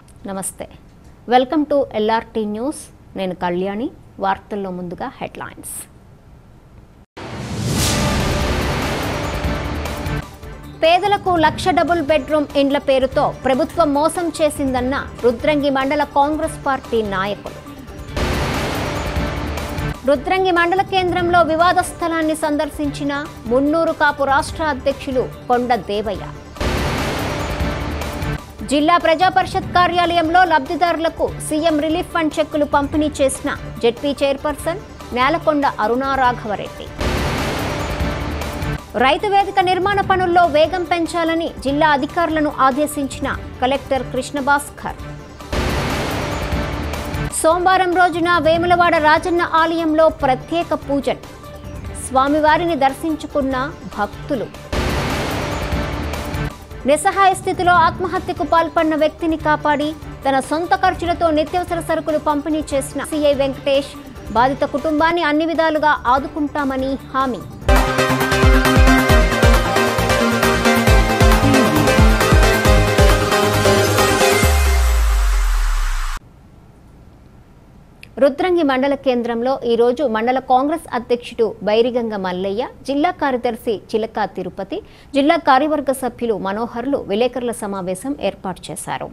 నమస్తే welcome to LRT news నేను కళ్యాణి వార్తల్లో ముందుగా హెడ్లైన్స్ పేదలకు లక్ష డబుల్ బెడ్రూమ్ ఇండ్ల పేరుతో ప్రభుత్వం మోసం చేసిందన్న రుద్రంగి మండల కాంగ్రెస్ పార్టీ నాయకులు రుద్రంగి మండల కేంద్రంలో వివాద స్థలాన్ని సందర్శించిన మున్నూరు కాపు రాష్ట్ర అధ్యక్షులు కొండ దేవయ్య జిల్లా ప్రజా పరిషత్ కార్యాలయంలో లబ్ధిదారులకు సీఎం రిలీఫ్ ఫండ్ చెక్కులు పంపిణీ చేసిన జెడ్పీ చైర్పర్సన్ నేలకొండ అరుణారాఘవరెడ్డి రైతు వేదిక నిర్మాణ పనుల్లో వేగం పెంచాలని జిల్లా అధికారులను ఆదేశించిన కలెక్టర్ కృష్ణభాస్కర్ సోమవారం రోజున వేములవాడ రాజన్న ఆలయంలో ప్రత్యేక పూజలు స్వామివారిని దర్శించుకున్న భక్తులు నిస్సహాయ స్థితిలో ఆత్మహత్యకు పాల్పడిన వ్యక్తిని కాపాడి తన సొంత ఖర్చులతో నిత్యావసర సరుకులు పంపిణీ చేసిన సిఐ వెంకటేష్ బాధిత కుటుంబాన్ని అన్ని విధాలుగా ఆదుకుంటామని హామీ రుద్రంగి మండల కేంద్రంలో ఈరోజు మండల కాంగ్రెస్ అధ్యక్షుడు బైరిగంగ మల్లయ్య జిల్లా కార్యదర్శి చిలక తిరుపతి జిల్లా కార్యవర్గ సభ్యులు మనోహర్లు విలేకరుల సమావేశం ఏర్పాటు చేశారు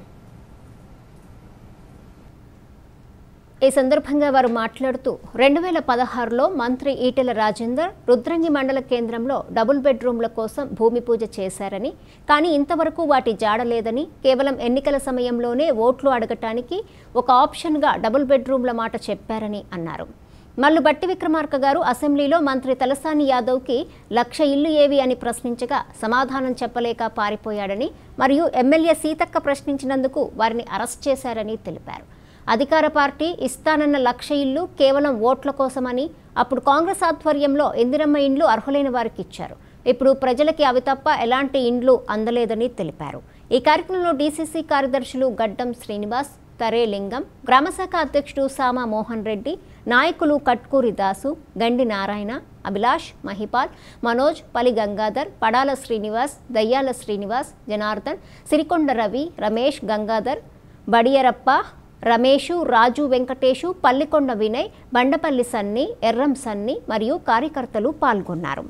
ఈ సందర్భంగా వారు మాట్లాడుతూ రెండు వేల పదహారులో మంత్రి ఈటెల రాజేందర్ రుద్రంగి మండల కేంద్రంలో డబుల్ బెడ్రూమ్ల కోసం భూమి పూజ చేశారని కానీ ఇంతవరకు వాటి జాడలేదని కేవలం ఎన్నికల సమయంలోనే ఓట్లు అడగటానికి ఒక ఆప్షన్గా డబుల్ బెడ్రూమ్ల మాట చెప్పారని అన్నారు మల్లు బట్టి విక్రమార్క గారు అసెంబ్లీలో మంత్రి తలసాని యాదవ్కి లక్ష ఇల్లు ఏవి అని ప్రశ్నించగా సమాధానం చెప్పలేక పారిపోయాడని మరియు ఎమ్మెల్యే సీతక్క ప్రశ్నించినందుకు వారిని అరెస్ట్ చేశారని తెలిపారు అధికార పార్టీ ఇస్తానన్న లక్ష ఇల్లు కేవలం ఓట్ల కోసమని అప్పుడు కాంగ్రెస్ ఆధ్వర్యంలో ఇందిరమ్మ ఇండ్లు అర్హులైన వారికి ఇచ్చారు ఇప్పుడు ప్రజలకి అవి తప్ప ఎలాంటి ఇండ్లు అందలేదని తెలిపారు ఈ కార్యక్రమంలో డీసీసీ కార్యదర్శులు గడ్డం శ్రీనివాస్ తరే లింగం గ్రామశాఖ అధ్యక్షుడు సామా మోహన్ రెడ్డి నాయకులు కట్కూరి దాసు గండి నారాయణ అభిలాష్ మహిపాల్ మనోజ్ పలి గంగాధర్ పడాల శ్రీనివాస్ దయ్యాల శ్రీనివాస్ జనార్దన్ సిరికొండ రవి రమేష్ గంగాధర్ బడియరప్ప రమేషు రాజు వెంకటేషు పల్లికొండ వినయ్ బండపల్లి సన్ని ఎర్రం సన్ని మరియు కార్యకర్తలు పాల్గొన్నారు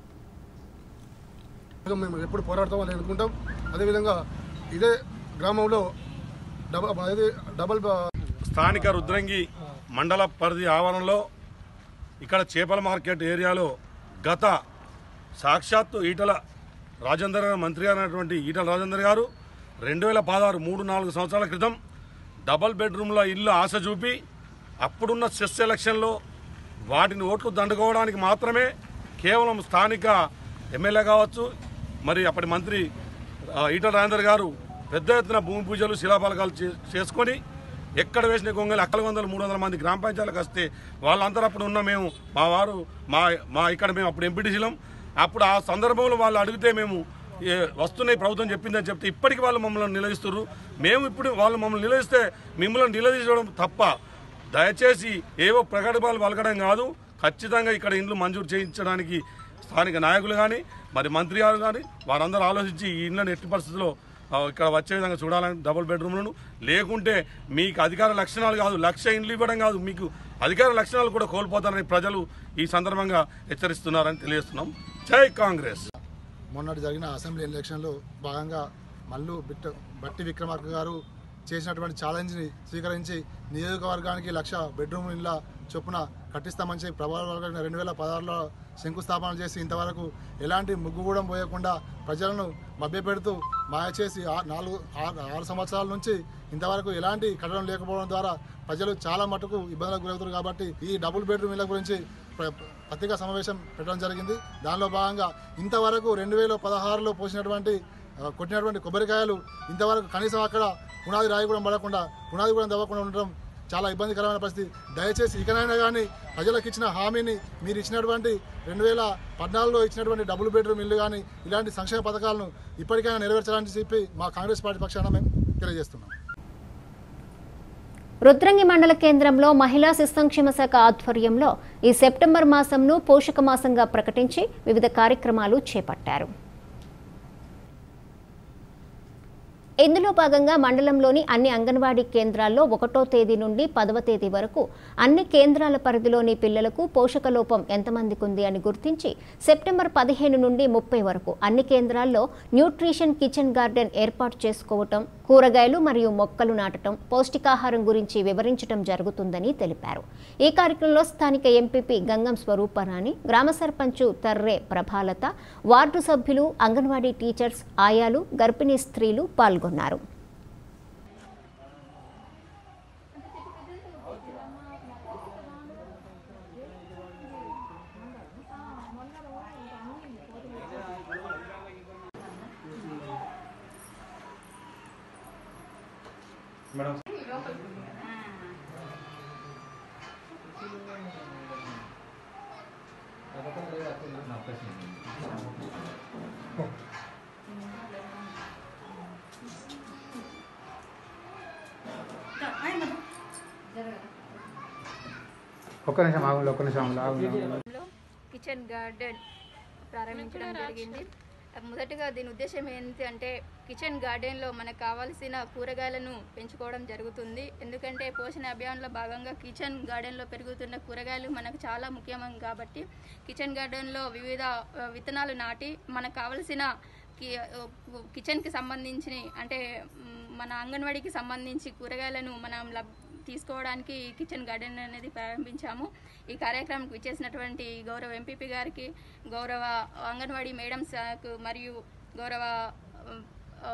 మేము ఎప్పుడు పోరాడతామని అనుకుంటాం అదేవిధంగా ఇదే గ్రామంలో డబల్ అదే డబల్ బ- స్థానిక రుద్రంగి మండల పరిధి ఆవరణలో ఇక్కడ చేపల మార్కెట్ ఏరియాలో గత సాక్షాత్తు ఈటల రాజేందర్ గారు మంత్రి అయినటువంటి ఈటల రాజేందర్ గారు రెండు వేల పదహారు మూడు నాలుగు సంవత్సరాల క్రితం డబల్ బెడ్రూమ్ల ఇల్లు ఆశ చూపి అప్పుడున్న సెస్ ఎలక్షన్లో వాటిని ఓట్లు దండుకోవడానికి మాత్రమే కేవలం స్థానిక ఎమ్మెల్యే కావచ్చు మరి అప్పటి మంత్రి ఆ, ఈటల రాజేందర్ గారు పెద్ద ఎత్తున భూమి పూజలు శిలాఫలకాలు చే- చేసుకొని ఎక్కడ వేసిన గొంగలు అక్కల వందలు మూడు వందల మంది గ్రామ పంచాయతీలకు వస్తే వాళ్ళందరూ అప్పుడు ఉన్న మేము మా వారు మా మా ఇక్కడ మేము అప్పుడు ఎంపీటీసీలం అప్పుడు ఆ సందర్భంలో వాళ్ళు అడిగితే మేము ఏ, వస్తున్నాయి ప్రభుత్వం చెప్పిందని చెప్తే ఇప్పటికీ వాళ్ళు మమ్మల్ని నిలదీస్తున్నారు మేము ఇప్పుడు వాళ్ళు మమ్మల్ని నిలదీస్తే మిమ్మల్ని నిలదీయడం తప్ప దయచేసి ఏవో ప్రకటనలు పలకడం కాదు ఖచ్చితంగా ఇక్కడ ఇండ్లు మంజూరు చేయించడానికి స్థానిక నాయకులు కానీ మరి మంత్రి గారు కానీ వారందరూ ఆలోచించి ఈ ఇండ్లను ఎట్టి పరిస్థితుల్లో ఆ, ఇక్కడ వచ్చే విధంగా చూడాలని డబుల్ బెడ్రూమ్లను లేకుంటే మీకు అధికార లక్షణాలు కాదు లక్ష ఇండ్లు ఇవ్వడం కాదు మీకు అధికార లక్షణాలు కూడా కోల్పోతారని ప్రజలు ఈ సందర్భంగా హెచ్చరిస్తున్నారని తెలియజేస్తున్నాం జై కాంగ్రెస్ మొన్నటి జరిగిన అసెంబ్లీ ఎలక్షన్లో భాగంగా మల్లు బిట్ట బట్టి విక్రమార్క గారు చేసినటువంటి ఛాలెంజ్ని స్వీకరించి నియోజకవర్గానికి లక్ష బెడ్రూమ్ ఇళ్ళ చొప్పున కట్టిస్తామని చెప్పి ప్రభావం రెండు వేల పదహారులో శంకుస్థాపన చేసి ఇంతవరకు ఎలాంటి ముగ్గు కూడా పోయకుండా ప్రజలను మభ్యపెడుతూ మాయ చేసి ఆ- నాలుగు ఆరు ఆరు సంవత్సరాల నుంచి ఇంతవరకు ఎలాంటి కట్టడం లేకపోవడం ద్వారా ప్రజలు చాలా మటుకు ఇబ్బందులకు గురవుతారు కాబట్టి ఈ డబుల్ బెడ్రూమ్ ఇళ్ళ గురించి ప్ర- పత్రికా సమావేశం పెట్టడం జరిగింది దానిలో భాగంగా ఇంతవరకు రెండు వేల పదహారులో పోసినటువంటి ఆ, కొట్టినటువంటి కొబ్బరికాయలు ఇంతవరకు కనీసం అక్కడ పునాది రాయి కూడా పడకుండా పునాది కూడా దవ్వకుండా ఉండడం చాలా ఇబ్బందికరమైన పరిస్థితి దయచేసి ఇకనైనా కానీ ప్రజలకు ఇచ్చిన హామీని మీరు ఇచ్చినటువంటి రెండు వేల పద్నాలుగులో ఇచ్చినటువంటి డబుల్ బెడ్రూమ్ ఇల్లు కానీ ఇలాంటి సంక్షేమ పథకాలను ఇప్పటికైనా నెరవేర్చాలని చెప్పి మా కాంగ్రెస్ పార్టీ పక్షాన మేము తెలియజేస్తున్నాం రుద్రంగి మండల కేంద్రంలో మహిళా శిశు సంక్షేమ శాఖ ఆధ్వర్యంలో ఈ సెప్టెంబర్ మాసంను పోషక మాసంగా ప్రకటించి వివిధ కార్యక్రమాలు చేపట్టారు ఇందులో భాగంగా మండలంలోని అన్ని అంగన్వాడీ కేంద్రాల్లో ఒకటో తేదీ నుండి పదవ తేదీ వరకు అన్ని కేంద్రాల పరిధిలోని పిల్లలకు పోషకలోపం ఎంతమందికి ఉంది అని గుర్తించి సెప్టెంబర్ పదిహేను నుండి ముప్పై వరకు అన్ని కేంద్రాల్లో న్యూట్రిషన్ కిచెన్ గార్డెన్ ఏర్పాటు చేసుకోవటం కూరగాయలు మరియు మొక్కలు నాటడం పౌష్టికాహారం గురించి వివరించడం జరుగుతుందని తెలిపారు ఈ కార్యక్రమంలో స్థానిక ఎంపీపీ గంగం స్వరూపరాణి గ్రామ సర్పంచు తర్రే ప్రభాలత వార్డు సభ్యులు అంగన్వాడీ టీచర్స్ ఆయాలు గర్భిణీ స్త్రీలు పాల్గొన్నారు ఒక్క నిమిషం ఆగుండి ఒక్క నిమిషం ఆగుండి ఆగుండి ఆగుండి. లో కిచెన్ గార్డెన్ ప్రారంభించడం జరిగింది మొదటగా దీని ఉద్దేశం ఏంటి అంటే కిచెన్ గార్డెన్లో మనకు కావాల్సిన కూరగాయలను పెంచుకోవడం జరుగుతుంది ఎందుకంటే పోషణ అభియాన్లో భాగంగా కిచెన్ గార్డెన్లో పెరుగుతున్న కూరగాయలు మనకు చాలా ముఖ్యం కాబట్టి కిచెన్ గార్డెన్లో వివిధ ఆ, విత్తనాలు నాటి మనకు కావలసిన కి కిచెన్కి సంబంధించి అంటే మ్, మన అంగన్వాడీకి సంబంధించి కూరగాయలను మనం లబ్ తీసుకోవడానికి కిచెన్ గార్డెన్ అనేది ప్రారంభించాము ఈ కార్యక్రమానికి విచ్చేసినటువంటి గౌరవ ఎంపీపీ గారికి గౌరవ అంగన్వాడీ మేడమ్స్ మరియు గౌరవ ఆ,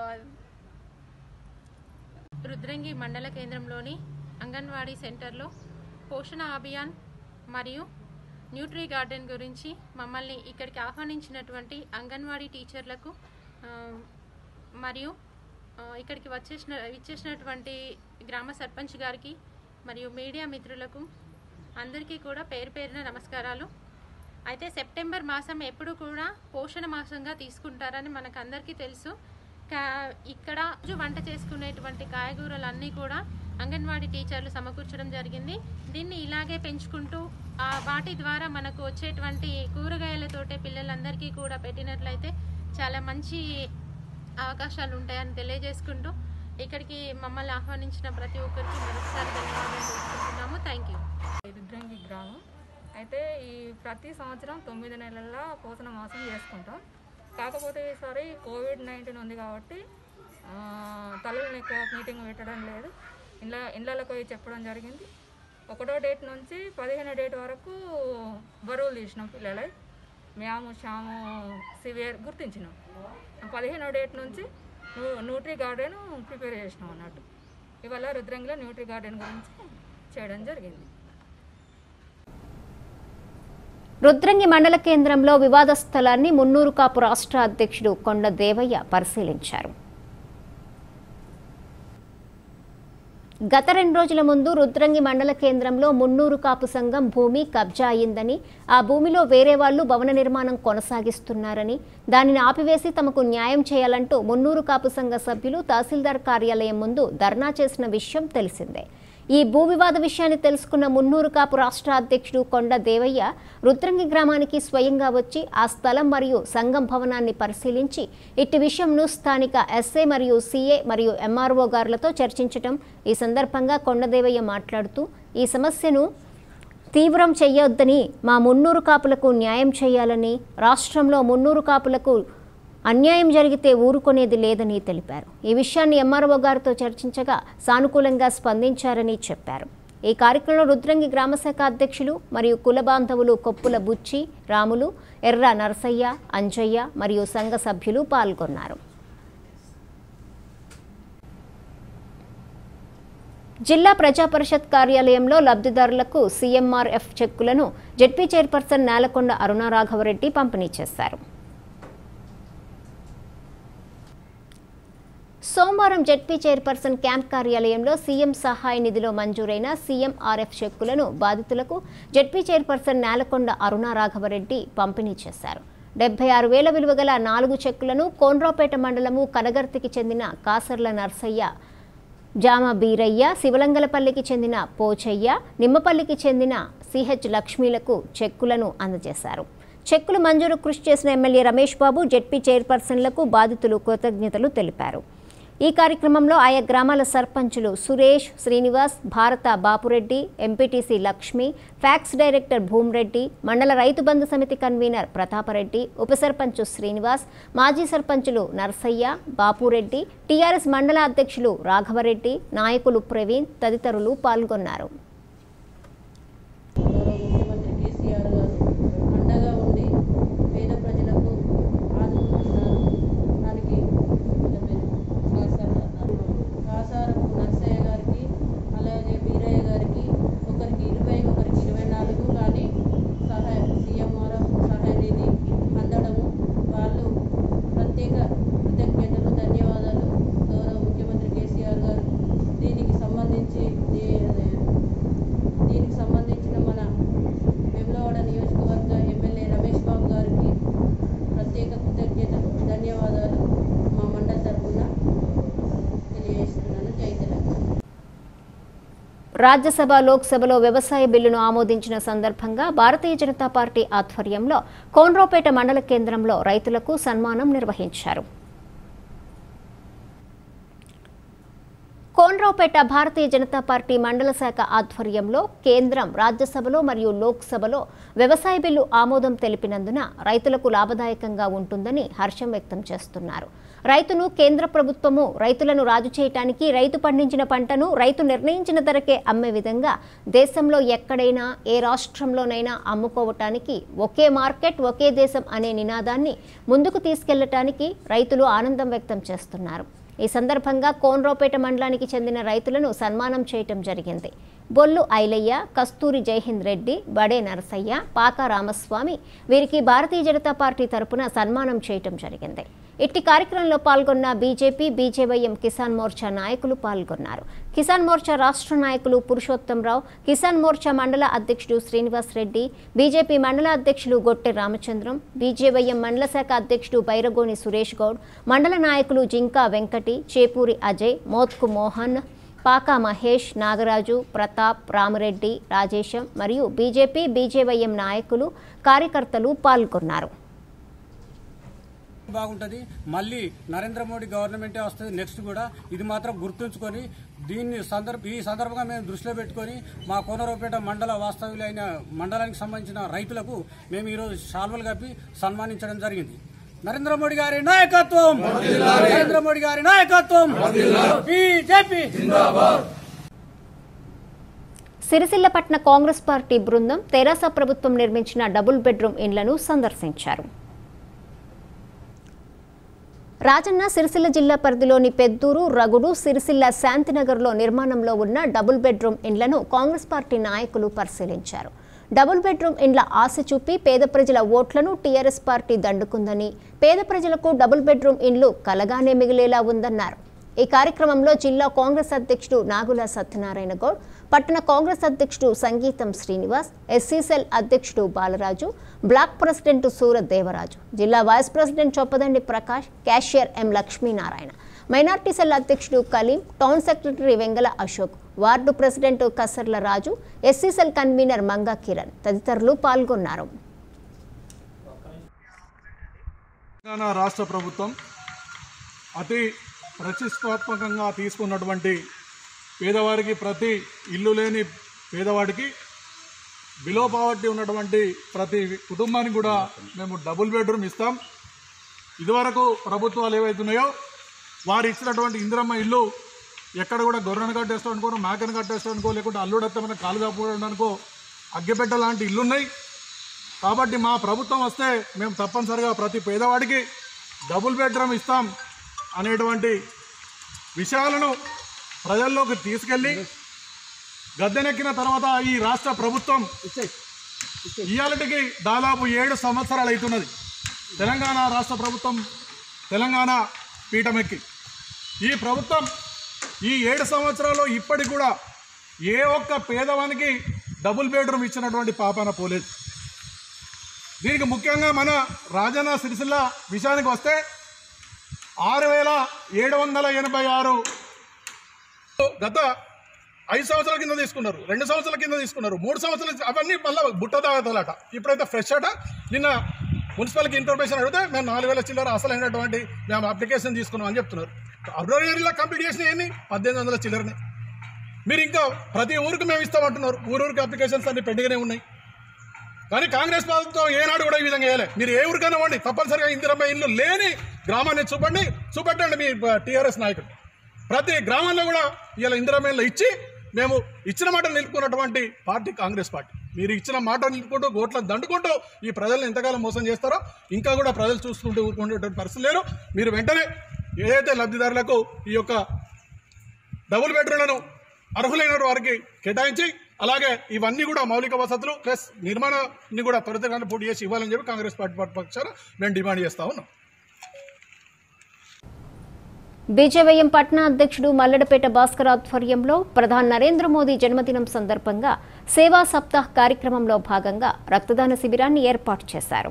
రుద్రంగి మండల కేంద్రంలోని అంగన్వాడీ సెంటర్లో పోషణ అభియాన్ మరియు న్యూట్రీ గార్డెన్ గురించి మమ్మల్ని ఇక్కడికి ఆహ్వానించినటువంటి అంగన్వాడీ టీచర్లకు ఆ, మరియు ఆ, ఇక్కడికి వచ్చేసిన ఇచ్చేసినటువంటి గ్రామ సర్పంచ్ గారికి మరియు మీడియా మిత్రులకు అందరికీ కూడా పేరు పేరున నమస్కారాలు అయితే సెప్టెంబర్ మాసం ఎప్పుడు కూడా పోషణ మాసంగా తీసుకుంటారని మనకు అందరికీ తెలుసు కా ఇక్కడ రోజు వంట చేసుకునేటువంటి కాయగూరలన్నీ కూడా అంగన్వాడీ టీచర్లు సమకూర్చడం జరిగింది దీన్ని ఇలాగే పెంచుకుంటూ ఆ వాటి ద్వారా మనకు వచ్చేటువంటి కూరగాయలతోటే పిల్లలందరికీ కూడా పెట్టినట్లయితే చాలా మంచి అవకాశాలు ఉంటాయని తెలియజేసుకుంటూ ఇక్కడికి మమ్మల్ని ఆహ్వానించిన ప్రతి ఒక్కరికి మరొకసారి ధన్యవాదాలు తెలుసుకుంటున్నాము థ్యాంక్ యూ రుద్రంగి గ్రామం అయితే ఈ ప్రతి సంవత్సరం తొమ్మిది నెలల్లో పోషణ మాసం చేసుకుంటాం కాకపోతే ఈసారి కోవిడ్ నైన్టీన్ ఉంది కాబట్టి ఆ, తల్లులను ఎక్కువ మీటింగ్ పెట్టడం లేదు ఇండ్ల ఇండ్లకు పోయి చెప్పడం జరిగింది ఒకటో డేట్ నుంచి పదిహేనో డేట్ వరకు బరువులు తీసినాం పిల్లలై మేము షాము సివియర్ గుర్తించినాం పదిహేనో డేట్ నుంచి న్యూ- న్యూట్రీ గార్డెన్ ప్రిపేర్ చేసినాం అన్నట్టు ఇవాళ రుద్రంగిలో న్యూట్రీ గార్డెన్ గురించి చేయడం జరిగింది రుద్రంగి మండల కేంద్రంలో వివాద స్థలాన్ని మున్నూరు కాపు రాష్ట్ర అధ్యక్షుడు కొండ దేవయ్య పరిశీలించారు గత రెండు రోజుల ముందు రుద్రంగి మండల కేంద్రంలో మున్నూరు కాపు సంఘం భూమి కబ్జా అయిందని ఆ భూమిలో వేరే వాళ్లు భవన నిర్మాణం కొనసాగిస్తున్నారని దానిని ఆపివేసి తమకు న్యాయం చేయాలంటూ మున్నూరు కాపు సంఘ సభ్యులు తహసీల్దార్ కార్యాలయం ముందు ధర్నా చేసిన విషయం తెలిసిందే ఈ భూ వివాద విషయాన్ని తెలుసుకున్న మున్నూరు కాపు రాష్ట్ర అధ్యక్షుడు కొండ దేవయ్య రుద్రంగి గ్రామానికి స్వయంగా వచ్చి ఆ స్థలం మరియు సంఘం భవనాన్ని పరిశీలించి ఇట్టి విషయంను స్థానిక ఎస్ఏ మరియు సిఏ మరియు ఎంఆర్ఓ గారులతో చర్చించటం ఈ సందర్భంగా కొండదేవయ్య మాట్లాడుతూ ఈ సమస్యను తీవ్రం చేయొద్దని మా మున్నూరు కాపులకు న్యాయం చేయాలని రాష్ట్రంలో మున్నూరు కాపులకు అన్యాయం జరిగితే ఊరుకునేది లేదని తెలిపారు ఈ విషయాన్ని ఎంఆర్ఓ గారితో చర్చించగా సానుకూలంగా స్పందించారని చెప్పారు ఈ కార్యక్రమంలో రుద్రంగి గ్రామశాఖ అధ్యక్షులు మరియు కుల బాంధవులు కొప్పుల బుచ్చి రాములు ఎర్ర నరసయ్య అంజయ్య మరియు సంఘ సభ్యులు పాల్గొన్నారు జిల్లా ప్రజా పరిషత్ కార్యాలయంలో లబ్ధిదారులకు సీఎంఆర్ఎఫ్ చెక్కులను జెడ్పీ చైర్పర్సన్ నేలకొండ అరుణారాఘవరెడ్డి పంపిణీ చేశారు సోమవారం జెడ్పీ చైర్పర్సన్ క్యాంప్ కార్యాలయంలో సీఎం సహాయ నిధిలో మంజూరైన సీఎంఆర్ఎఫ్ చెక్కులను బాధితులకు జెడ్పీ చైర్పర్సన్ నేలకొండ అరుణారాఘవరెడ్డి పంపిణీ చేశారు డెబ్బై ఆరు వేల విలువ గల నాలుగు చెక్కులను కోన్రాపేట మండలము కనగర్తికి చెందిన కాసర్ల నర్సయ్య జామ బీరయ్య శివలంగలపల్లికి చెందిన పోచయ్య నిమ్మపల్లికి చెందిన సిహెచ్ లక్ష్మీలకు చెక్కులను అందజేశారు చెక్కులు మంజూరు కృషి చేసిన ఎమ్మెల్యే రమేష్ బాబు జెడ్పీ చైర్పర్సన్లకు బాధితులు కృతజ్ఞతలు తెలిపారు ఈ కార్యక్రమంలో ఆయా గ్రామాల సర్పంచులు Suresh Srinivas Bharath Bapureddy MPTC Lakshmi PACS director Bhoomireddy మండల రైతు బంధు సమితి కన్వీనర్ ప్రతాపరెడ్డి ఉప సర్పంచ్ శ్రీనివాస్ మాజీ సర్పంచులు నర్సయ్య బాపురెడ్డి టీఆర్ఎస్ మండల అధ్యక్షులు రాఘవరెడ్డి నాయకులు ప్రవీణ్ తదితరులు పాల్గొన్నారు గౌరవ ముఖ్యమంత్రి కేసీఆర్ గారు అండగా ఉండి పేద ప్రజలకు ఆదుకుంటున్నారు దానికి వీళ్ళ పేరు కాసారపు నర్సయ్య గారికి అలాగే వీరయ్య గారికి ఒకరికి ఇరవై ఒకరికి ఇరవై నాలుగు కానీ సహాయ సీఎంఆర్ఎఫ్ సహాయ నిధి అందడము వాళ్ళు ప్రత్యేక కృతజ్ఞతలు ధన్యవాదాలు గౌరవ ముఖ్యమంత్రి కేసీఆర్ గారు దీనికి సంబంధించి దీ- దీనికి సంబంధించిన మన వెమ్లవాడ నియోజకవర్గ ఎమ్మెల్యే రమేష్ బాబు గారికి ప్రత్యేక కృతజ్ఞతలు ధన్యవాదాలు మా మండలి తరఫున తెలియజేస్తున్నాను జై తెలంగాణ రాజ్యసభ లోక్సభలో వ్యవసాయ బిల్లును ఆమోదించిన సందర్భంగా భారతీయ జనతా పార్టీ ఆధ్వర్యంలో కోన్రోపేట మండల కేంద్రంలో రైతులకు సన్మానం నిర్వహించారు కోన్రావుపేట భారతీయ జనతా పార్టీ మండల శాఖ ఆధ్వర్యంలో కేంద్రం రాజ్యసభలో మరియు లోక్సభలో వ్యవసాయ బిల్లు ఆమోదం తెలిపినందున రైతులకు లాభదాయకంగా ఉంటుందని హర్షం వ్యక్తం చేస్తున్నారు రైతును కేంద్ర ప్రభుత్వము రైతులను రాజు చేయటానికి రైతు పండించిన పంటను రైతు నిర్ణయించిన ధరకే అమ్మే విధంగా దేశంలో ఎక్కడైనా ఏ రాష్ట్రంలోనైనా అమ్ముకోవటానికి ఒకే మార్కెట్ ఒకే దేశం అనే నినాదాన్ని ముందుకు తీసుకెళ్లటానికి రైతులు ఆనందం వ్యక్తం చేస్తున్నారు ఈ సందర్భంగా కోన్రోపేట మండలానికి చెందిన రైతులను సన్మానం చేయటం జరిగింది బొల్లు ఐలయ్య కస్తూరి జైహింద్ రెడ్డి బడే నరసయ్య పాక రామస్వామి వీరికి భారతీయ జనతా పార్టీ తరపున సన్మానం చేయటం జరిగింది ఇట్టి కార్యక్రమంలో పాల్గొన్న బీజేపీ బీజేవైఎం కిసాన్ మోర్చా నాయకులు పాల్గొన్నారు కిసాన్ మోర్చా రాష్ట్ర నాయకులు పురుషోత్తంరావు కిసాన్ మోర్చా మండల అధ్యక్షుడు శ్రీనివాస్ రెడ్డి బీజేపీ మండల అధ్యక్షులు గొట్టె రామచంద్రం బీజేవైఎం మండల శాఖ అధ్యక్షుడు బైరగోని సురేష్ గౌడ్ మండల నాయకులు జింకా వెంకటి చేపూరి అజయ్ మోత్కు మోహన్ పాకా మహేష్ నాగరాజు ప్రతాప్ రామరెడ్డి రాజేశం మరియు బీజేపీ బీజేవైఎం నాయకులు కార్యకర్తలు పాల్గొన్నారు బాగుంటుంది మళ్ళీ నరేంద్ర మోడీ గవర్నమెంటే వస్తుంది నెక్స్ట్ కూడా ఇది మాత్రం గుర్తుంచుకొని దీన్ని సందర్భ ఈ సందర్భంగా మేము దృష్టిలో పెట్టుకొని మా కోనరావుపేట మండల వాస్తవ్యులైన మండలానికి సంబంధించిన రైతులకు మేము ఈరోజు శాల్వలు కప్పి సన్మానించడం జరిగింది నరేంద్ర మోడీ గారి నాయకత్వం నరేంద్ర మోడీ గారి నాయకత్వం బీజేపీ సిరిసిల్లపట్న కాంగ్రెస్ పార్టీ బృందం తెరాస ప్రభుత్వం నిర్మించిన డబుల్ బెడ్రూమ్ ఇండ్లను సందర్శించారు రాజన్న సిరిసిల్ల జిల్లా పరిధిలోని పెద్దూరు రగుడు సిరిసిల్ల శాంతినగర్లో నిర్మాణంలో ఉన్న డబుల్ బెడ్రూమ్ ఇండ్లను కాంగ్రెస్ పార్టీ నాయకులు పరిశీలించారు డబుల్ బెడ్రూమ్ ఇండ్ల ఆశ చూపి పేద ప్రజల ఓట్లను టీఆర్ఎస్ పార్టీ దండుకుందని పేద ప్రజలకు డబుల్ బెడ్రూమ్ ఇండ్లు కలగానే మిగిలేలా ఉందన్నారు ఈ కార్యక్రమంలో జిల్లా కాంగ్రెస్ అధ్యక్షుడు నాగుల సత్యనారాయణ గౌడ్ పట్టణ కాంగ్రెస్ అధ్యక్షుడు సంగీతం శ్రీనివాస్ ఎస్సీసెల్ అధ్యక్షుడు బాలరాజు బ్లాక్ ప్రెసిడెంట్ సూరత్ దేవరాజు జిల్లా vice president Choppadandi Prakash cashier M Lakshminarayana minority cell అధ్యక్షుడు Kaleem town secretary Vengala Ashok ward president Kasarla Raju SC cell convener Manga Kiran తదితరులు పాల్గొన్నారు తెలంగాణ రాష్ట్ర ప్రభుత్వం అతి ప్రతిష్టాత్మకంగా తీసుకున్నటువంటి పేదవారికి ప్రతి ఇల్లు లేని పేదవాడికి బిలో పావర్టీ ఉన్నటువంటి ప్రతి కుటుంబానికి కూడా మేము డబుల్ బెడ్రూమ్ ఇస్తాం ఇదివరకు ప్రభుత్వాలు ఏవైతున్నాయో వారు ఇచ్చినటువంటి ఇందిరమ్మ ఇల్లు ఎక్కడ కూడా గొర్రెను కట్టేస్తామనుకో మేకను కట్టేస్తామనుకో లేకుంటే అల్లుడత్తమైన కాలు కాపుకోవడానికో అగ్గెపెట్ట లాంటి ఇల్లున్నాయి కాబట్టి మా ప్రభుత్వం వస్తే మేము తప్పనిసరిగా ప్రతి పేదవాడికి డబుల్ బెడ్రూమ్ ఇస్తాం అనేటువంటి విషయాలను ప్రజల్లోకి తీసుకెళ్ళి గద్దెనెక్కిన తర్వాత ఈ రాష్ట్ర ప్రభుత్వం ఇవాళకి దాదాపు ఏడు సంవత్సరాలు అవుతున్నది తెలంగాణ రాష్ట్ర ప్రభుత్వం తెలంగాణ పీఠమెక్కి ఈ ప్రభుత్వం ఈ ఏడు సంవత్సరాల్లో ఇప్పటికి కూడా ఏ ఒక్క పేదవానికి డబుల్ బెడ్రూమ్ ఇచ్చినటువంటి పాపాన పోలేదు దీనికి ముఖ్యంగా మన రాజన్న సిరిసిల్ల విషయానికి వస్తే ఆరు వేల ఏడు వందల ఎనభై ఆరు గత ఐదు సంవత్సరాల కింద తీసుకున్నారు రెండు సంవత్సరాల కింద తీసుకున్నారు మూడు సంవత్సరాలు అవన్నీ మళ్ళీ బుట్ట తాగతలట ఇప్పుడైతే ఫ్రెష్ అట నిన్న మున్సిపల్కి ఇన్ఫర్మేషన్ అడిగితే మేము నాలుగు వేల చిల్లర అసలైనటువంటి మేము అప్లికేషన్ తీసుకున్నాం అని చెప్తున్నారు అర్బన్ ఏరియాలో కంప్లీట్ చేసిన ఏంది పద్దెనిమిది వందల చిల్లరనే మీరు ఇంకా ప్రతి ఊరికి మేము ఇస్తామంటున్నారు ఊరూరికి అప్లికేషన్స్ అన్ని పెండింగ్నే ఉన్నాయి కానీ కాంగ్రెస్ ప్రభుత్వం ఏనాడు కూడా ఈ విధంగా వేయలే మీరు ఏ ఊరికైనా వండి తప్పనిసరిగా ఇందిరమ్మ ఇల్లు లేని గ్రామాన్ని చూపండి చూపెట్టండి మీ టీఆర్ఎస్ నాయకుడు ప్రతి గ్రామంలో కూడా ఇలా ఇందిరమ్మ ఇల్లు ఇచ్చి మేము ఇచ్చిన మాట నిలుపుకున్నటువంటి పార్టీ కాంగ్రెస్ పార్టీ మీరు ఇచ్చిన మాట నిలుపుకుంటూ ఓట్లను దండుకుంటూ ఈ ప్రజలను ఎంతకాలం మోసం చేస్తారో ఇంకా కూడా ప్రజలు చూసుకుంటూ ఊరుకునేటువంటి పరిస్థితి లేరు మీరు వెంటనే ఏదైతే లబ్ధిదారులకు ఈ యొక్క డబుల్ బెడ్రూమ్లను అర్హులైన వారికి కేటాయించి అలాగే ఇవన్నీ కూడా మౌలిక వసతులు ప్లస్ నిర్మాణాన్ని కూడా త్వరితగతిన పూర్తి చేసి ఇవ్వాలని చెప్పి కాంగ్రెస్ పార్టీ పక్షాన మేము డిమాండ్ చేస్తా ఉన్నాం బీజేవైఎం పట్నా అధ్యక్షుడు మల్లెడపేట భాస్కర్ ఆధ్వర్యంలో ప్రధాని నరేంద్ర మోదీ జన్మదినం సందర్భంగా సేవా సప్తాహ్ కార్యక్రమంలో భాగంగా రక్తదాన శిబిరాన్ని ఏర్పాటు చేశారు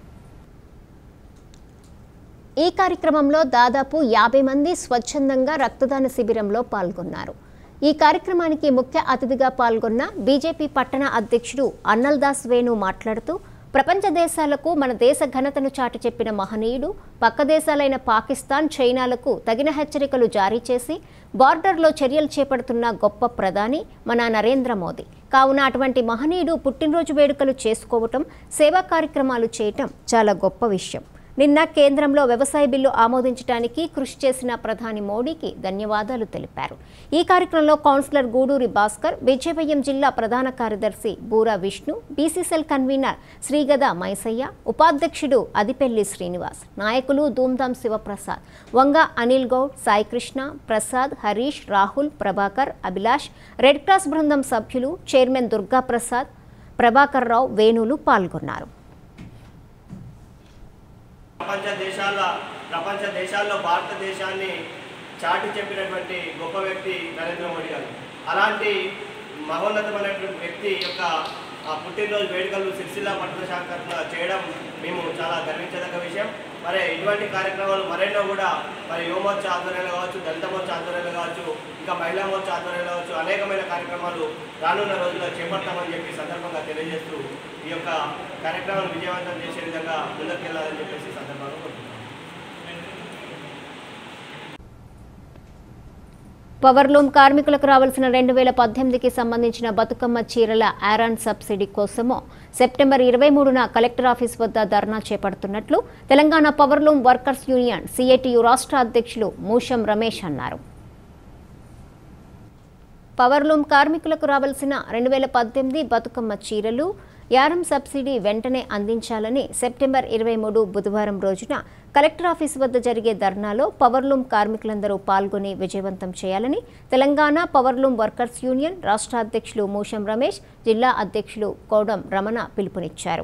ఈ కార్యక్రమంలో దాదాపు యాభై మంది స్వచ్ఛందంగా రక్తదాన శిబిరంలో పాల్గొన్నారు ఈ కార్యక్రమానికి ముఖ్య అతిథిగా పాల్గొన్న బీజేపీ పట్టణ అధ్యక్షుడు అన్నల్దాస్ వేణు మాట్లాడుతూ ప్రపంచ దేశాలకు మన దేశ ఘనతను చాటి చెప్పిన మహనీయుడు పక్క దేశాలైన పాకిస్తాన్ చైనాలకు తగిన హెచ్చరికలు జారీ చేసి బార్డర్లో చర్యలు చేపడుతున్న గొప్ప ప్రధాని మన నరేంద్ర మోదీ కావున అటువంటి మహనీయుడు పుట్టినరోజు వేడుకలు చేసుకోవటం సేవా కార్యక్రమాలు చేయటం చాలా గొప్ప విషయం నిన్న కేంద్రంలో వ్యవసాయ బిల్లు ఆమోదించడానికి కృషి చేసిన ప్రధాని మోడీకి ధన్యవాదాలు తెలిపారు ఈ కార్యక్రమంలో కౌన్సిలర్ గూడూరి భాస్కర్ విజయవయ్యం జిల్లా ప్రధాన కార్యదర్శి బూరా విష్ణు బీసీసీఎల్ కన్వీనర్ శ్రీగద మైసయ్య ఉపాధ్యక్షుడు అదిపెల్లి శ్రీనివాస్ నాయకులు ధూమ్ధాం శివప్రసాద్ వంగ అనిల్ గౌడ్ సాయికృష్ణ ప్రసాద్ హరీష్ రాహుల్ ప్రభాకర్ అభిలాష్ రెడ్ క్రాస్ బృందం సభ్యులు చైర్మన్ దుర్గా ప్రసాద్ ప్రభాకర్ రావు వేణులు పాల్గొన్నారు ప్రపంచ దేశాల ప్రపంచ దేశాల్లో భారతదేశాన్ని చాటి చెప్పినటువంటి గొప్ప వ్యక్తి నరేంద్ర మోడీ గారు అలాంటి మహోన్నతమైనటువంటి వ్యక్తి యొక్క ఆ పుట్టినరోజు వేడుకలు సిరిసిల్ల పట్టణ శాఖ తరఫున చేయడం మేము చాలా గర్వించదగ్గ విషయం మరి ఇటువంటి కార్యక్రమాలు మరెన్నో కూడా మరి యువమోర్చా ఆధ్వర్యంలో కావచ్చు దళిత మోర్చా ఆధ్వర్యంలో కావచ్చు ఇంకా మహిళా మోర్చా ఆధ్వర్యంలో కావచ్చు అనేకమైన కార్యక్రమాలు రానున్న రోజుల్లో చేపడతామని చెప్పి సందర్భంగా తెలియజేస్తూ ఈ యొక్క కార్యక్రమాన్ని విజయవంతం చేసే విధంగా ముందుకెళ్లాలని చెప్పేసి సందర్భంగా కోరుతున్నాను. పవర్లూమ్ కార్మికులకు రావాల్సిన రెండు వేల పద్దెనిమిదికి సంబంధించిన బతుకమ్మ చీరల ఆరాన్ సబ్సిడీ కోసము సెప్టెంబర్ ఇరవై మూడున కలెక్టర్ ఆఫీస్ వద్ద ధర్నా చేపడుతున్నట్లు Telangana powerloom workers union CITU రాష్ట్ర అధ్యక్షులు మూషం రమేష్ అన్నారు పవర్లూమ్ కార్మికులకు రావాల్సిన రెండు వేల పద్దెనిమిది బతుకమ్మ చీరలు యారం సబ్సిడీ వెంటనే అందించాలని సెప్టెంబర్ ఇరవై మూడు బుధవారం రోజున కలెక్టర్ ఆఫీస్ వద్ద జరిగే ధర్నాలో పవర్లూమ్ కార్మికులందరూ పాల్గొని విజయవంతం చేయాలని తెలంగాణ పవర్లూమ్ వర్కర్స్ యూనియన్ రాష్ట్ర అధ్యక్షులు మూషం రమేష్ జిల్లా అధ్యక్షులు కోడం రమణ పిలుపునిచ్చారు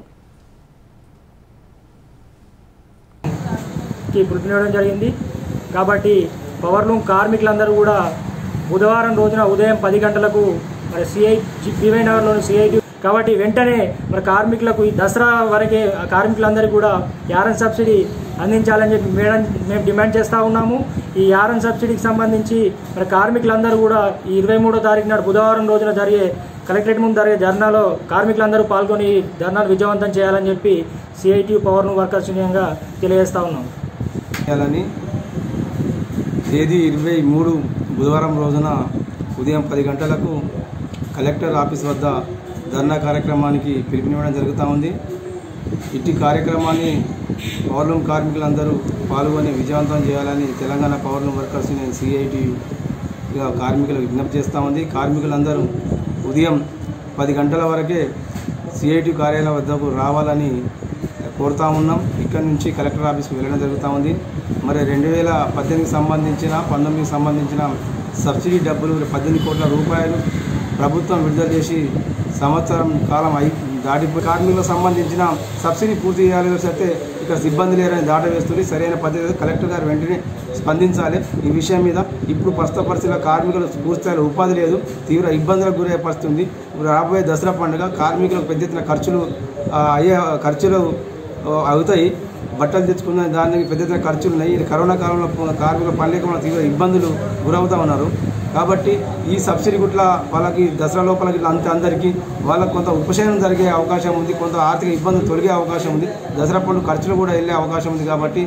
కి పిలుపునివ్వడం జరిగింది కాబట్టి పవర్లూమ్ కార్మికులందరూ కూడా బుధవారం రోజున ఉదయం పది గంటలకు మరి సిఐ బీవై నగర్లోని సిఐటి కాబట్టి వెంటనే మరి కార్మికులకు ఈ దసరా వరకే ఆ కార్మికులందరికీ కూడా యారన్ సబ్సిడీ అందించాలని చెప్పి మేడం మేము డిమాండ్ చేస్తూ ఉన్నాము ఈ యారన్ సబ్సిడీకి సంబంధించి మరి కార్మికులందరూ కూడా ఈ ఇరవై మూడో తారీఖు నాడు బుధవారం రోజున జరిగే కలెక్టరేట్ ముందు జరిగే ధర్నాలో కార్మికులందరూ పాల్గొని ఈ ధర్నాను విజయవంతం చేయాలని చెప్పి సిఐటి పవర్ వర్కర్స్ యూనియన్గా తెలియజేస్తా ఉన్నాం చేయాలని తేదీ ఇరవై మూడు బుధవారం రోజున ఉదయం పది గంటలకు కలెక్టర్ ఆఫీస్ వద్ద ధర్నా కార్యక్రమానికి పిలుపునివ్వడం జరుగుతూ ఉంది ఇట్టి కార్యక్రమాన్ని పవర్లూమ్ కార్మికులందరూ పాల్గొని విజయవంతం చేయాలని Telangana powerloom workers union CITU కార్మికులకు విజ్ఞప్తి చేస్తూ ఉంది కార్మికులందరూ ఉదయం పది గంటల వరకే సిఐటి కార్యాలయం వద్దకు రావాలని కోరుతా ఉన్నాం ఇక్కడి నుంచి కలెక్టర్ ఆఫీస్కి వెళ్ళడం జరుగుతూ ఉంది మరి రెండు వేల పద్దెనిమిదికి సంబంధించిన పంతొమ్మిదికి సంబంధించిన సబ్సిడీ డబ్బులు పద్దెనిమిది కోట్ల రూపాయలు ప్రభుత్వం విడుదల చేసి సంవత్సరం కాలం అయి దాటిపోయి కార్మికులకు సంబంధించిన సబ్సిడీ పూర్తి చేయాలి అయితే ఇక్కడ సిబ్బంది లేరని దాట వేస్తుంది సరైన పద్ధతి కలెక్టర్ గారు వెంటనే స్పందించాలి ఈ విషయం మీద ఇప్పుడు ప్రస్తుత పరిస్థితుల్లో కార్మికులు పూర్తిస్థాయిలో ఉపాధి లేదు తీవ్ర ఇబ్బందులకు గురయ్యే పరిస్థితి ఉంది ఇప్పుడు రాబోయే దసరా పండుగ కార్మికులకు పెద్ద ఎత్తున ఖర్చులు ఆ, అయ్యే ఖర్చులు ఆ, అవుతాయి బట్టలు తెచ్చుకున్న దానికి పెద్ద ఎత్తున ఖర్చులు ఉన్నాయి ఈ కరోనా కాలంలో కార్మికుల పనిలేక తీవ్ర ఇబ్బందులు గురవుతూ ఉన్నారు కాబట్టి ఈ సబ్సిడీ గుట్ల వాళ్ళకి దసరా లోపల గిట్ల అంతే అందరికీ వాళ్ళకి కొంత ఉపశమనం జరిగే అవకాశం ఉంది కొంత ఆర్థిక ఇబ్బందులు తొలగే అవకాశం ఉంది దసరా పండుగ ఖర్చులు కూడా వెళ్ళే అవకాశం ఉంది కాబట్టి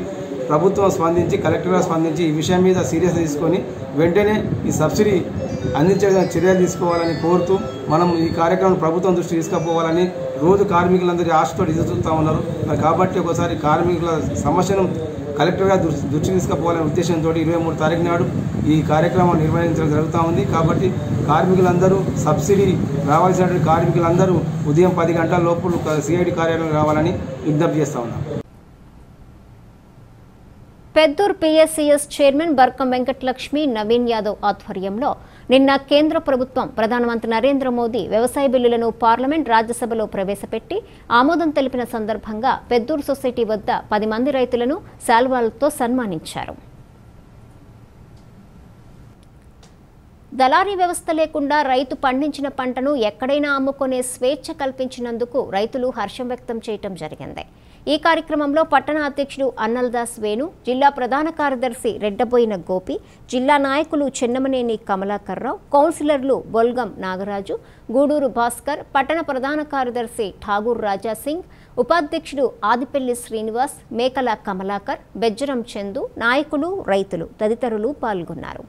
ప్రభుత్వం స్పందించి కలెక్టర్ గారు స్పందించి ఈ విషయం మీద సీరియస్ తీసుకొని వెంటనే ఈ సబ్సిడీ అందించే చర్యలు తీసుకోవాలని కోరుతూ మనం ఈ కార్యక్రమం ప్రభుత్వం దృష్టి తీసుకుపోవాలని రోజు కార్మికులందరి ఆశతో ఎదురు చూస్తూ ఉన్నారు మరి కాబట్టి ఒకసారి కార్మికుల సమస్యను కలెక్టర్ గారు దృష్టి దృష్టి తీసుకుపోవాలనే ఉద్దేశంతో ఇరవై మూడు తారీఖు నాడు ఈ కార్యక్రమం నిర్వహించడం జరుగుతూ ఉంది కాబట్టి కార్మికులందరూ సబ్సిడీ రావాల్సినటువంటి కార్మికులందరూ ఉదయం పది గంటల లోపు సిఐడి కార్యాలయం రావాలని విజ్ఞప్తి చేస్తా ఉన్నాం పెద్దూర్ పిఎస్సిఎస్ చైర్మన్ బర్కం వెంకటలక్ష్మి నవీన్ యాదవ్ ఆధ్వర్యంలో నిన్న కేంద్ర ప్రభుత్వం ప్రధానమంత్రి నరేంద్ర మోదీ వ్యవసాయ బిల్లులను పార్లమెంట్ రాజ్యసభలో ప్రవేశపెట్టి ఆమోదం తెలిపిన సందర్భంగా పెద్దూర్ సొసైటీ వద్ద పది మంది రైతులను శాల్వాలతో సన్మానించారు దళారీ వ్యవస్థ లేకుండా రైతు పండించిన పంటను ఎక్కడైనా అమ్ముకునే స్వేచ్ఛ కల్పించినందుకు రైతులు హర్షం వ్యక్తం చేయటం జరిగింది ఈ కార్యక్రమంలో పట్టణ అధ్యక్షుడు అన్నల్దాస్ వేణు జిల్లా ప్రధాన కార్యదర్శి రెడ్డబోయిన గోపి జిల్లా నాయకులు చెన్నమనేని కమలాకర్రావు కౌన్సిలర్లు బొల్గం నాగరాజు గూడూరు భాస్కర్ పట్టణ ప్రధాన కార్యదర్శి ఠాగూర్ రాజా సింగ్ ఉపాధ్యక్షుడు ఆదిపల్లి శ్రీనివాస్ మేకల కమలాకర్ బెజ్జరం చందు నాయకులు రైతులు తదితరులు పాల్గొన్నారు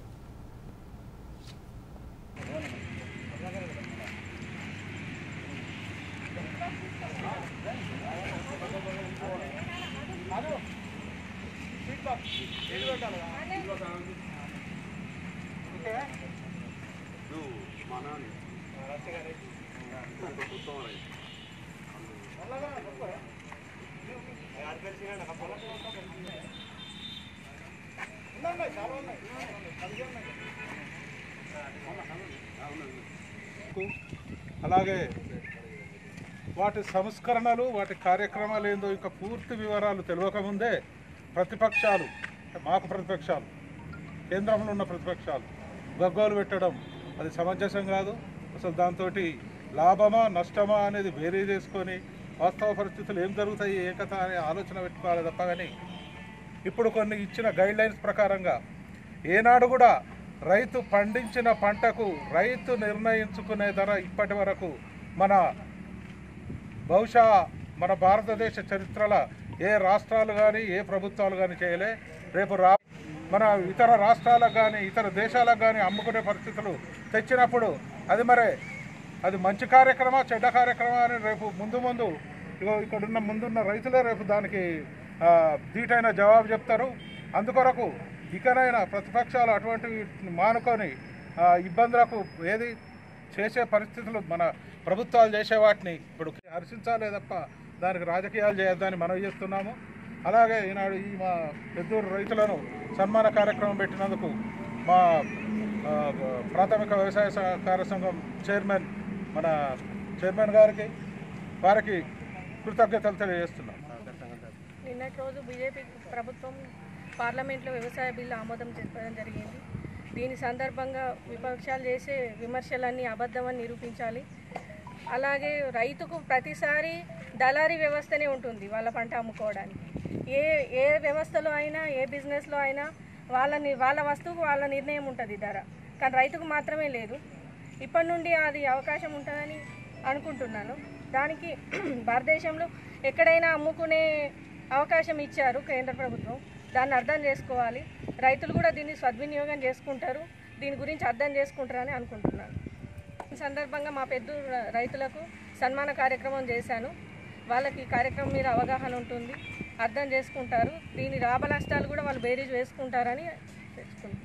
అలాగే వాటి సంస్కరణలు వాటి కార్యక్రమాలు ఏందో ఇంకా పూర్తి వివరాలు తెలియకముందే ప్రతిపక్షాలు మాకు ప్రతిపక్షాలు కేంద్రంలో ఉన్న ప్రతిపక్షాలు గగ్గోలు పెట్టడం అది సమంజసం కాదు అసలు దాంతో లాభమా నష్టమా అనేది వేరే చేసుకొని వాస్తవ పరిస్థితులు ఏం జరుగుతాయి ఏ కథ అనే ఆలోచన పెట్టుకోవాలి తప్ప కానీ ఇప్పుడు కొన్ని ఇచ్చిన గైడ్ లైన్స్ ప్రకారంగా ఏనాడు కూడా రైతు పండించిన పంటకు రైతు నిర్ణయించుకునే ధర ఇప్పటి వరకు మన బహుశా మన భారతదేశ చరిత్రల ఏ రాష్ట్రాలు కానీ ఏ ప్రభుత్వాలు కానీ చేయలే రేపు రా మన ఇతర రాష్ట్రాలకు కానీ ఇతర దేశాలకు కానీ అమ్ముకునే పరిస్థితులు తెచ్చినప్పుడు అది మరి అది మంచి కార్యక్రమా చెడ్డ కార్యక్రమా అని రేపు ముందు ముందు ఇగో ఇక్కడున్న ముందున్న రైతులే రేపు దానికి ఆ, ధీటైన జవాబు చెప్తారు అందుకొరకు ఇకనైనా ప్రతిపక్షాలు అటువంటివి మానుకొని ఆ, ఇబ్బందులకు ఏది చేసే పరిస్థితులు మన ప్రభుత్వాలు చేసే వాటిని ఇప్పుడు హర్షించాలే తప్ప దానికి రాజకీయాలు చేయొద్దని మనం చేస్తున్నాము అలాగే ఈనాడు ఈ మా పెద్దూరు రైతులను సన్మాన కార్యక్రమం పెట్టినందుకు మా ఆ, ప్రాథమిక వ్యవసాయ సహకార సంఘం చైర్మన్ మన చైర్మన్ గారికి వారికి కృతజ్ఞతలు తెలియజేస్తున్నాం నిన్నటి రోజు బీజేపీ ప్రభుత్వం పార్లమెంట్లో వ్యవసాయ బిల్లు ఆమోదం చెప్పడం జరిగింది దీని సందర్భంగా విపక్షాలు చేసే విమర్శలన్నీ అబద్ధమని నిరూపించాలి అలాగే రైతుకు ప్రతిసారి దళారీ వ్యవస్థనే ఉంటుంది వాళ్ళ పంట అమ్ముకోవడానికి ఏ ఏ వ్యవస్థలో అయినా ఏ బిజినెస్లో అయినా వాళ్ళని వాళ్ళ వస్తువుకు వాళ్ళ నిర్ణయం ఉంటుంది ధర కానీ రైతుకు మాత్రమే లేదు ఇప్పటి నుండి అది అవకాశం ఉంటుందని అనుకుంటున్నాను దానికి భారతదేశంలో ఎక్కడైనా అమ్ముకునే అవకాశం ఇచ్చారు కేంద్ర ప్రభుత్వం దాన్ని అర్థం చేసుకోవాలి రైతులు కూడా దీన్ని సద్వినియోగం చేసుకుంటారు దీని గురించి అర్థం చేసుకుంటారని అనుకుంటున్నాను ఈ సందర్భంగా మా పెద్ద రైతులకు సన్మాన కార్యక్రమం చేశాను వాళ్ళకి ఈ కార్యక్రమం మీద అవగాహన ఉంటుంది అర్థం చేసుకుంటారు దీని లాభ నష్టాలు కూడా వాళ్ళు బేరీజ్ వేసుకుంటారని తెచ్చుకుంటారు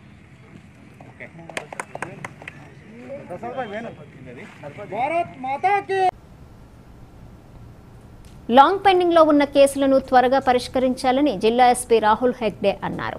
భారత్ మాతాకి లాంగ్ పెండింగ్లో ఉన్న కేసులను త్వరగా పరిష్కరించాలని జిల్లా ఎస్పీ రాహుల్ హెగ్డే అన్నారు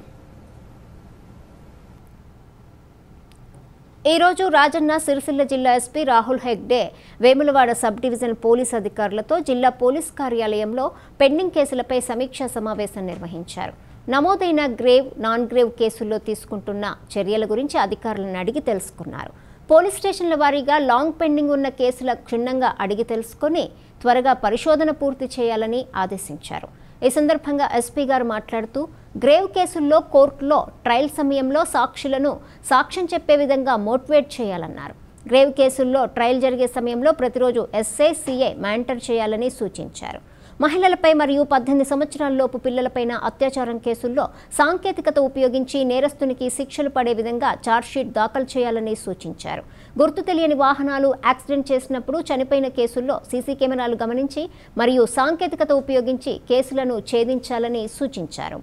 ఈ రోజు రాజన్న సిరిసిల్ల జిల్లా SP Rahul Hegde Vemulawada sub division police అధికారులతో జిల్లా పోలీస్ కార్యాలయంలో పెండింగ్ కేసులపై సమీక్షా సమావేశం నిర్వహించారు నమోదైన గ్రేవ్ నాన్ గ్రేవ్ కేసుల్లో తీసుకుంటున్న చర్యల గురించి అధికారులను అడిగి తెలుసుకున్నారు పోలీస్ స్టేషన్ల వారీగా లాంగ్ పెండింగ్ ఉన్న కేసుల క్షుణ్ణంగా అడిగి తెలుసుకొని త్వరగా పరిశోధన పూర్తి చేయాలని ఆదేశించారు ఈ సందర్భంగా ఎస్పీ గారు మాట్లాడుతూ గ్రేవ్ కేసుల్లో కోర్టులో ట్రయల్ సమయంలో సాక్షులను సాక్ష్యం చెప్పే విధంగా మోటివేట్ చేయాలన్నారు గ్రేవ్ కేసుల్లో ట్రయల్ జరిగే సమయంలో ప్రతిరోజు ఎస్ఐ సిఐ మానిటర్ చేయాలని సూచించారు మహిళలపై మరియు పద్దెనిమిది సంవత్సరాలలోపు పిల్లలపైన అత్యాచారం కేసుల్లో సాంకేతికత ఉపయోగించి నేరస్తునికి శిక్షలు పడే విధంగా ఛార్జ్షీట్ దాఖలు చేయాలని సూచించారు గుర్తు తెలియని వాహనాలు యాక్సిడెంట్ చేసినప్పుడు చనిపోయిన కేసుల్లో సీసీ కెమెరాలు గమనించి మరియు సాంకేతికత ఉపయోగించి కేసులను ఛేదించాలని సూచించారు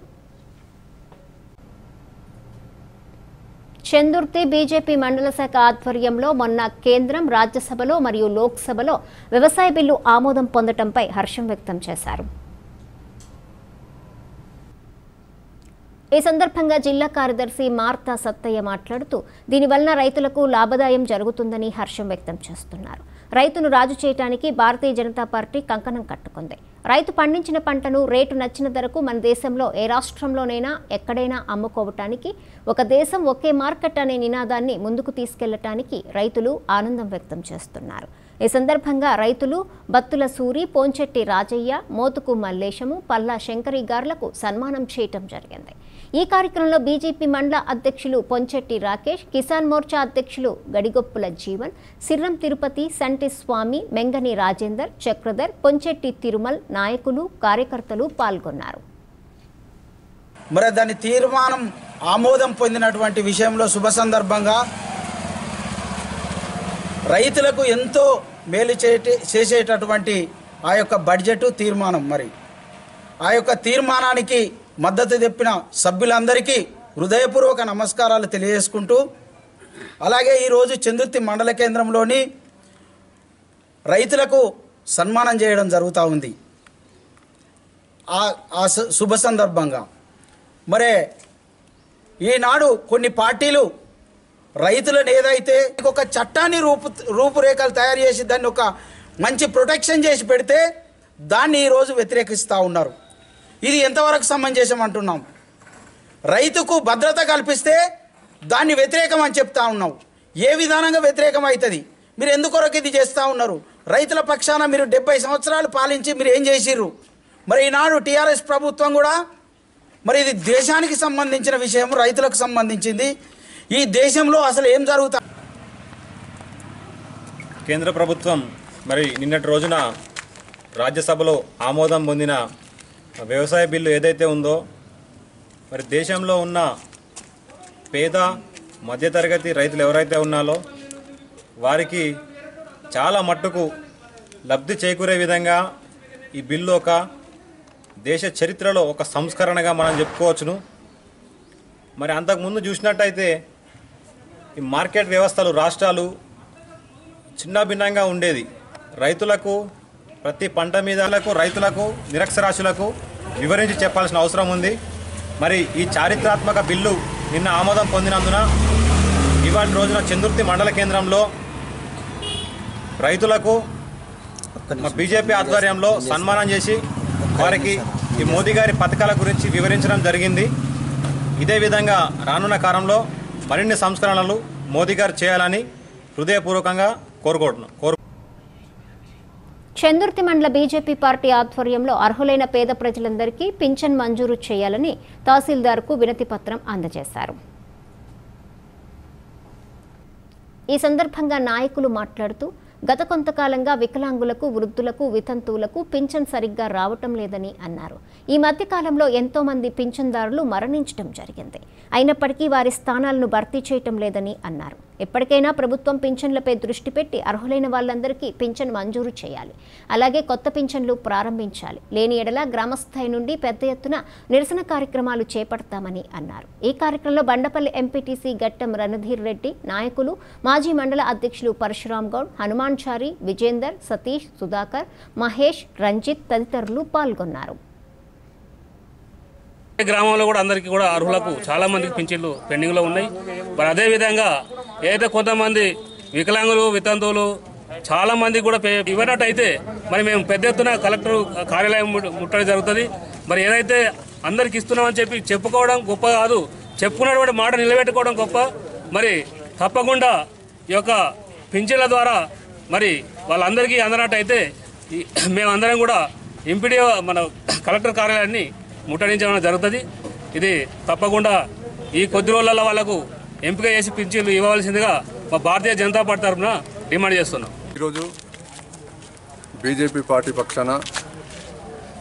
చందుర్తి బీజేపీ మండల శాఖ ఆధ్వర్యంలో మొన్న కేంద్రం రాజ్యసభలో మరియు లోక్సభలో వ్యవసాయ బిల్లు ఆమోదం పొందటంపై హర్షం వ్యక్తం చేశారు ఈ సందర్భంగా జిల్లా కార్యదర్శి మార్తా సత్తయ్య మాట్లాడుతూ దీనివలన రైతులకు లాభదాయం జరుగుతుందని హర్షం వ్యక్తం చేస్తున్నారు రైతును రాజు చేయడానికి భారతీయ జనతా పార్టీ కంకణం కట్టుకుంది రైతు పండించిన పంటను రేటు నచ్చిన ధరకు మన దేశంలో ఏ రాష్ట్రంలోనైనా ఎక్కడైనా అమ్ముకోవటానికి ఒక దేశం ఒకే మార్కెట్ అనే నినాదాన్ని ముందుకు తీసుకెళ్లటానికి రైతులు ఆనందం వ్యక్తం చేస్తున్నారు ఈ సందర్భంగా రైతులు బత్తుల సూరి పోంచెట్టి రాజయ్య మోతుకు మల్లేశము పల్లా శంకరి గార్లకు సన్మానం చేయటం జరిగింది ఈ కార్యక్రమంలో బీజేపీ మండల అధ్యక్షులు పొంచెట్టి రాకేష్ కిసాన్ మోర్చా అధ్యక్షులు గడిగొప్పుల జీవన్ సిర్రం తిరుపతి సంటి స్వామి మెంగని రాజేందర్ చక్రధర్ పొంచెట్టి తిరుమల్ నాయకులు కార్యకర్తలు పాల్గొన్నారు మరి దాని తీర్మానం ఆమోదం పొందినటువంటి విషయంలో శుభ సందర్భంగా రైతులకు ఎంతో మేలు చేటే చేసేటటువంటి ఆ యొక్క బడ్జెట్ తీర్మానం మరి ఆ యొక్క తీర్మానానికి మద్దతు తెప్పిన సభ్యులందరికీ హృదయపూర్వక నమస్కారాలు తెలియజేసుకుంటూ అలాగే ఈరోజు చందుర్తి మండల కేంద్రంలోని రైతులకు సన్మానం చేయడం జరుగుతూ ఉంది ఆ ఆ సు- శుభ సందర్భంగా మరే ఈనాడు కొన్ని పార్టీలు రైతులను ఏదైతే ఒక చట్టాన్ని రూపు రూపురేఖలు తయారు చేసి దాన్ని ఒక మంచి ప్రొటెక్షన్ చేసి పెడితే దాన్ని ఈరోజు వ్యతిరేకిస్తూ ఉన్నారు ఇది ఎంతవరకు సమంజసం అంటున్నాం రైతుకు భద్రత కల్పిస్తే దాన్ని వ్యతిరేకం అని చెప్తా ఉన్నాం ఏ విధానంగా వ్యతిరేకం అవుతుంది మీరు ఎందుకొరకు ఇది చేస్తూ ఉన్నారు రైతుల పక్షాన మీరు డెబ్బై సంవత్సరాలు పాలించి మీరు ఏం చేసిర్రు మరి ఈనాడు టీఆర్ఎస్ ప్రభుత్వం కూడా మరి ఇది దేశానికి సంబంధించిన విషయం రైతులకు సంబంధించింది ఈ దేశంలో అసలు ఏం జరుగుతా కేంద్ర ప్రభుత్వం మరి నిన్నటి రోజున రాజ్యసభలో ఆమోదం పొందిన వ్యవసాయ బిల్లు ఏదైతే ఉందో మరి దేశంలో ఉన్న పేద మధ్యతరగతి రైతులు ఎవరైతే ఉన్నారో వారికి చాలా మట్టుకు లబ్ధి చేకూరే విధంగా ఈ బిల్లు ఒక దేశ చరిత్రలో ఒక సంస్కరణగా మనం చెప్పుకోవచ్చును మరి అంతకుముందు చూసినట్టయితే ఈ మార్కెట్ వ్యవస్థలు రాష్ట్రాలు చిన్న భిన్నంగా ఉండేది రైతులకు ప్రతి పంట మీదలకు రైతులకు నిరక్షరాస్యులకు వివరించి చెప్పాల్సిన అవసరం ఉంది మరి ఈ చారిత్రాత్మక బిల్లు నిన్న ఆమోదం పొందినందున ఇవాళ రోజున చందుర్తి మండల కేంద్రంలో రైతులకు మా బీజేపీ ఆధ్వర్యంలో సన్మానం చేసి వారికి ఈ మోదీ గారి పథకాల గురించి వివరించడం జరిగింది ఇదే విధంగా రానున్న కాలంలో మరిన్ని సంస్కరణలు మోదీ గారు చేయాలని హృదయపూర్వకంగా కోరుకుంటున్నాం కోరు చందుర్తి మండల బీజేపీ పార్టీ ఆధ్వర్యంలో అర్హులైన పేద ప్రజలందరికీ పింఛన్ మంజూరు చేయాలని తహసీల్దార్కు వినతి పత్రం అందజేశారు ఈ సందర్భంగా నాయకులు మాట్లాడుతూ గత కొంతకాలంగా వికలాంగులకు వృద్ధులకు వితంతువులకు పింఛన్ సరిగ్గా రావటం లేదని అన్నారు ఈ మధ్య కాలంలో ఎంతో మంది పింఛన్దారులు మరణించడం జరిగింది అయినప్పటికీ వారి స్థానాలను భర్తీ చేయటం లేదని అన్నారు ఎప్పటికైనా ప్రభుత్వం పింఛన్లపై దృష్టి పెట్టి అర్హులైన వాళ్ళందరికీ పింఛన్ మంజూరు చేయాలి అలాగే కొత్త పింఛన్లు ప్రారంభించాలి లేని ఎడల గ్రామస్థాయి నుండి పెద్ద ఎత్తున నిరసన కార్యక్రమాలు చేపడతామని అన్నారు ఈ కార్యక్రమంలో బండపల్లి ఎంపీటీసీ గట్టం రణధీర్ రెడ్డి నాయకులు మాజీ మండల అధ్యక్షులు పరశురాం గౌడ్ హనుమాన్ చారి విజేందర్ సతీష్ సుధాకర్ మహేష్ రంజిత్ తదితరులు పాల్గొన్నారు గ్రామంలో కూడా అందరికీ కూడా అర్హులకు చాలా మందికి పింఛన్లు పెండింగ్లో ఉన్నాయి మరి అదే విధంగా ఏదైతే కొంతమంది వికలాంగులు వితంతువులు చాలా మంది కూడా పే- ఇవ్వనట్టయితే మరి మేము పెద్ద ఎత్తున కలెక్టర్ కార్యాలయం ముట్- ముట్టడి జరుగుతుంది మరి ఏదైతే అందరికి ఇస్తున్నామని చెప్పి చెప్పుకోవడం గొప్ప కాదు చెప్పుకున్నటువంటి మాట నిలబెట్టుకోవడం గొప్ప మరి తప్పకుండా ఈ యొక్క పింఛన్ల ద్వారా మరి వాళ్ళందరికీ అందనట్టయితే ఈ- మేమందరం కూడా ఎంపీడీ మన కలెక్టర్ కార్యాలయాన్ని ముట్టడించడం జరుగుతుంది ఇది తప్పకుండా ఈ కొద్ది రోజులలో వాళ్ళకు ఎంపిక చేసి పింఛన్లు ఇవ్వవలసిందిగా మా భారతీయ జనతా పార్టీ తరఫున డిమాండ్ చేస్తున్నాం ఈరోజు బీజేపీ పార్టీ పక్షాన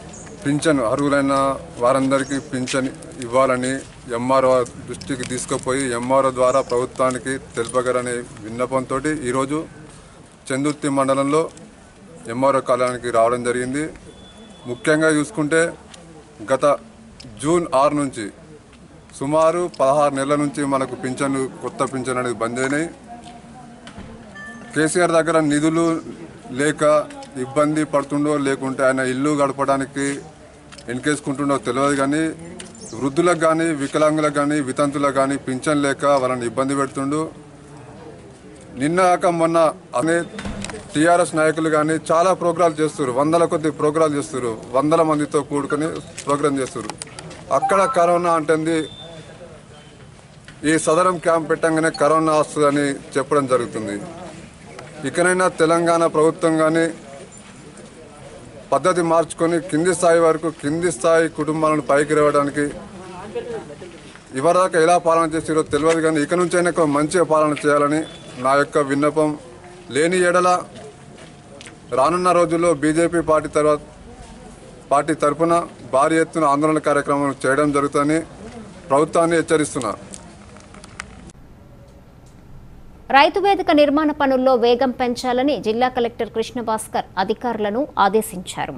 పింఛన్ అర్హులైన వారందరికీ పింఛన్ ఇవ్వాలని ఎంఆర్ఓ దృష్టికి తీసుకుపోయి ఎంఆర్ఓ ద్వారా ప్రభుత్వానికి తెలుపగలనే విన్నపంతో ఈరోజు చందుర్తి మండలంలో ఎంఆర్ఓ కార్యాలయానికి రావడం జరిగింది ముఖ్యంగా చూసుకుంటే గత జూన్ ఆరు నుంచి సుమారు పదహారు నెలల నుంచి మనకు పింఛన్లు కొత్త పింఛన్ అనేది బంద్ అయినాయి కేసీఆర్ దగ్గర నిధులు లేక ఇబ్బంది పడుతుండో లేకుంటే ఆయన ఇల్లు గడపడానికి వెనకేసుకుంటుండో తెలియదు కానీ వృద్ధులకు కానీ వికలాంగులకు కానీ వితంతులకు కానీ పింఛన్ లేక వాళ్ళని ఇబ్బంది పెడుతుండు నిన్న కాక మొన్న అనే టీఆర్ఎస్ నాయకులు కానీ చాలా ప్రోగ్రాలు చేస్తారు వందల కొద్ది ప్రోగ్రాలు చేస్తారు వందల మందితో కూడుకొని ప్రోగ్రాం చేస్తారు అక్కడ కరోనా అంటుంది ఈ సదరం క్యాంప్ పెట్టంగానే కరోనా వస్తుందని చెప్పడం జరుగుతుంది ఇకనైనా తెలంగాణ ప్రభుత్వం కానీ పద్ధతి మార్చుకొని కింది స్థాయి వరకు కింది స్థాయి కుటుంబాలను పైకి రావడానికి ఇవరిదాకా ఎలా పాలన చేసారో తెలియదు కానీ ఇక నుంచైనా ఒక మంచిగా పాలన చేయాలని నా యొక్క విన్నపం లేని ఎడల రానున్న రోజుల్లో బీజేపీ పార్టీ తర్వాత పార్టీ తరఫున భారీ ఎత్తున ఆందోళన కార్యక్రమం చేయడం జరుగుతుందని ప్రభుత్వాన్ని హెచ్చరిస్తున్నా రైతు వేదిక నిర్మాణ పనుల్లో వేగం పెంచాలని జిల్లా కలెక్టర్ కృష్ణభాస్కర్ అధికారులను ఆదేశించారు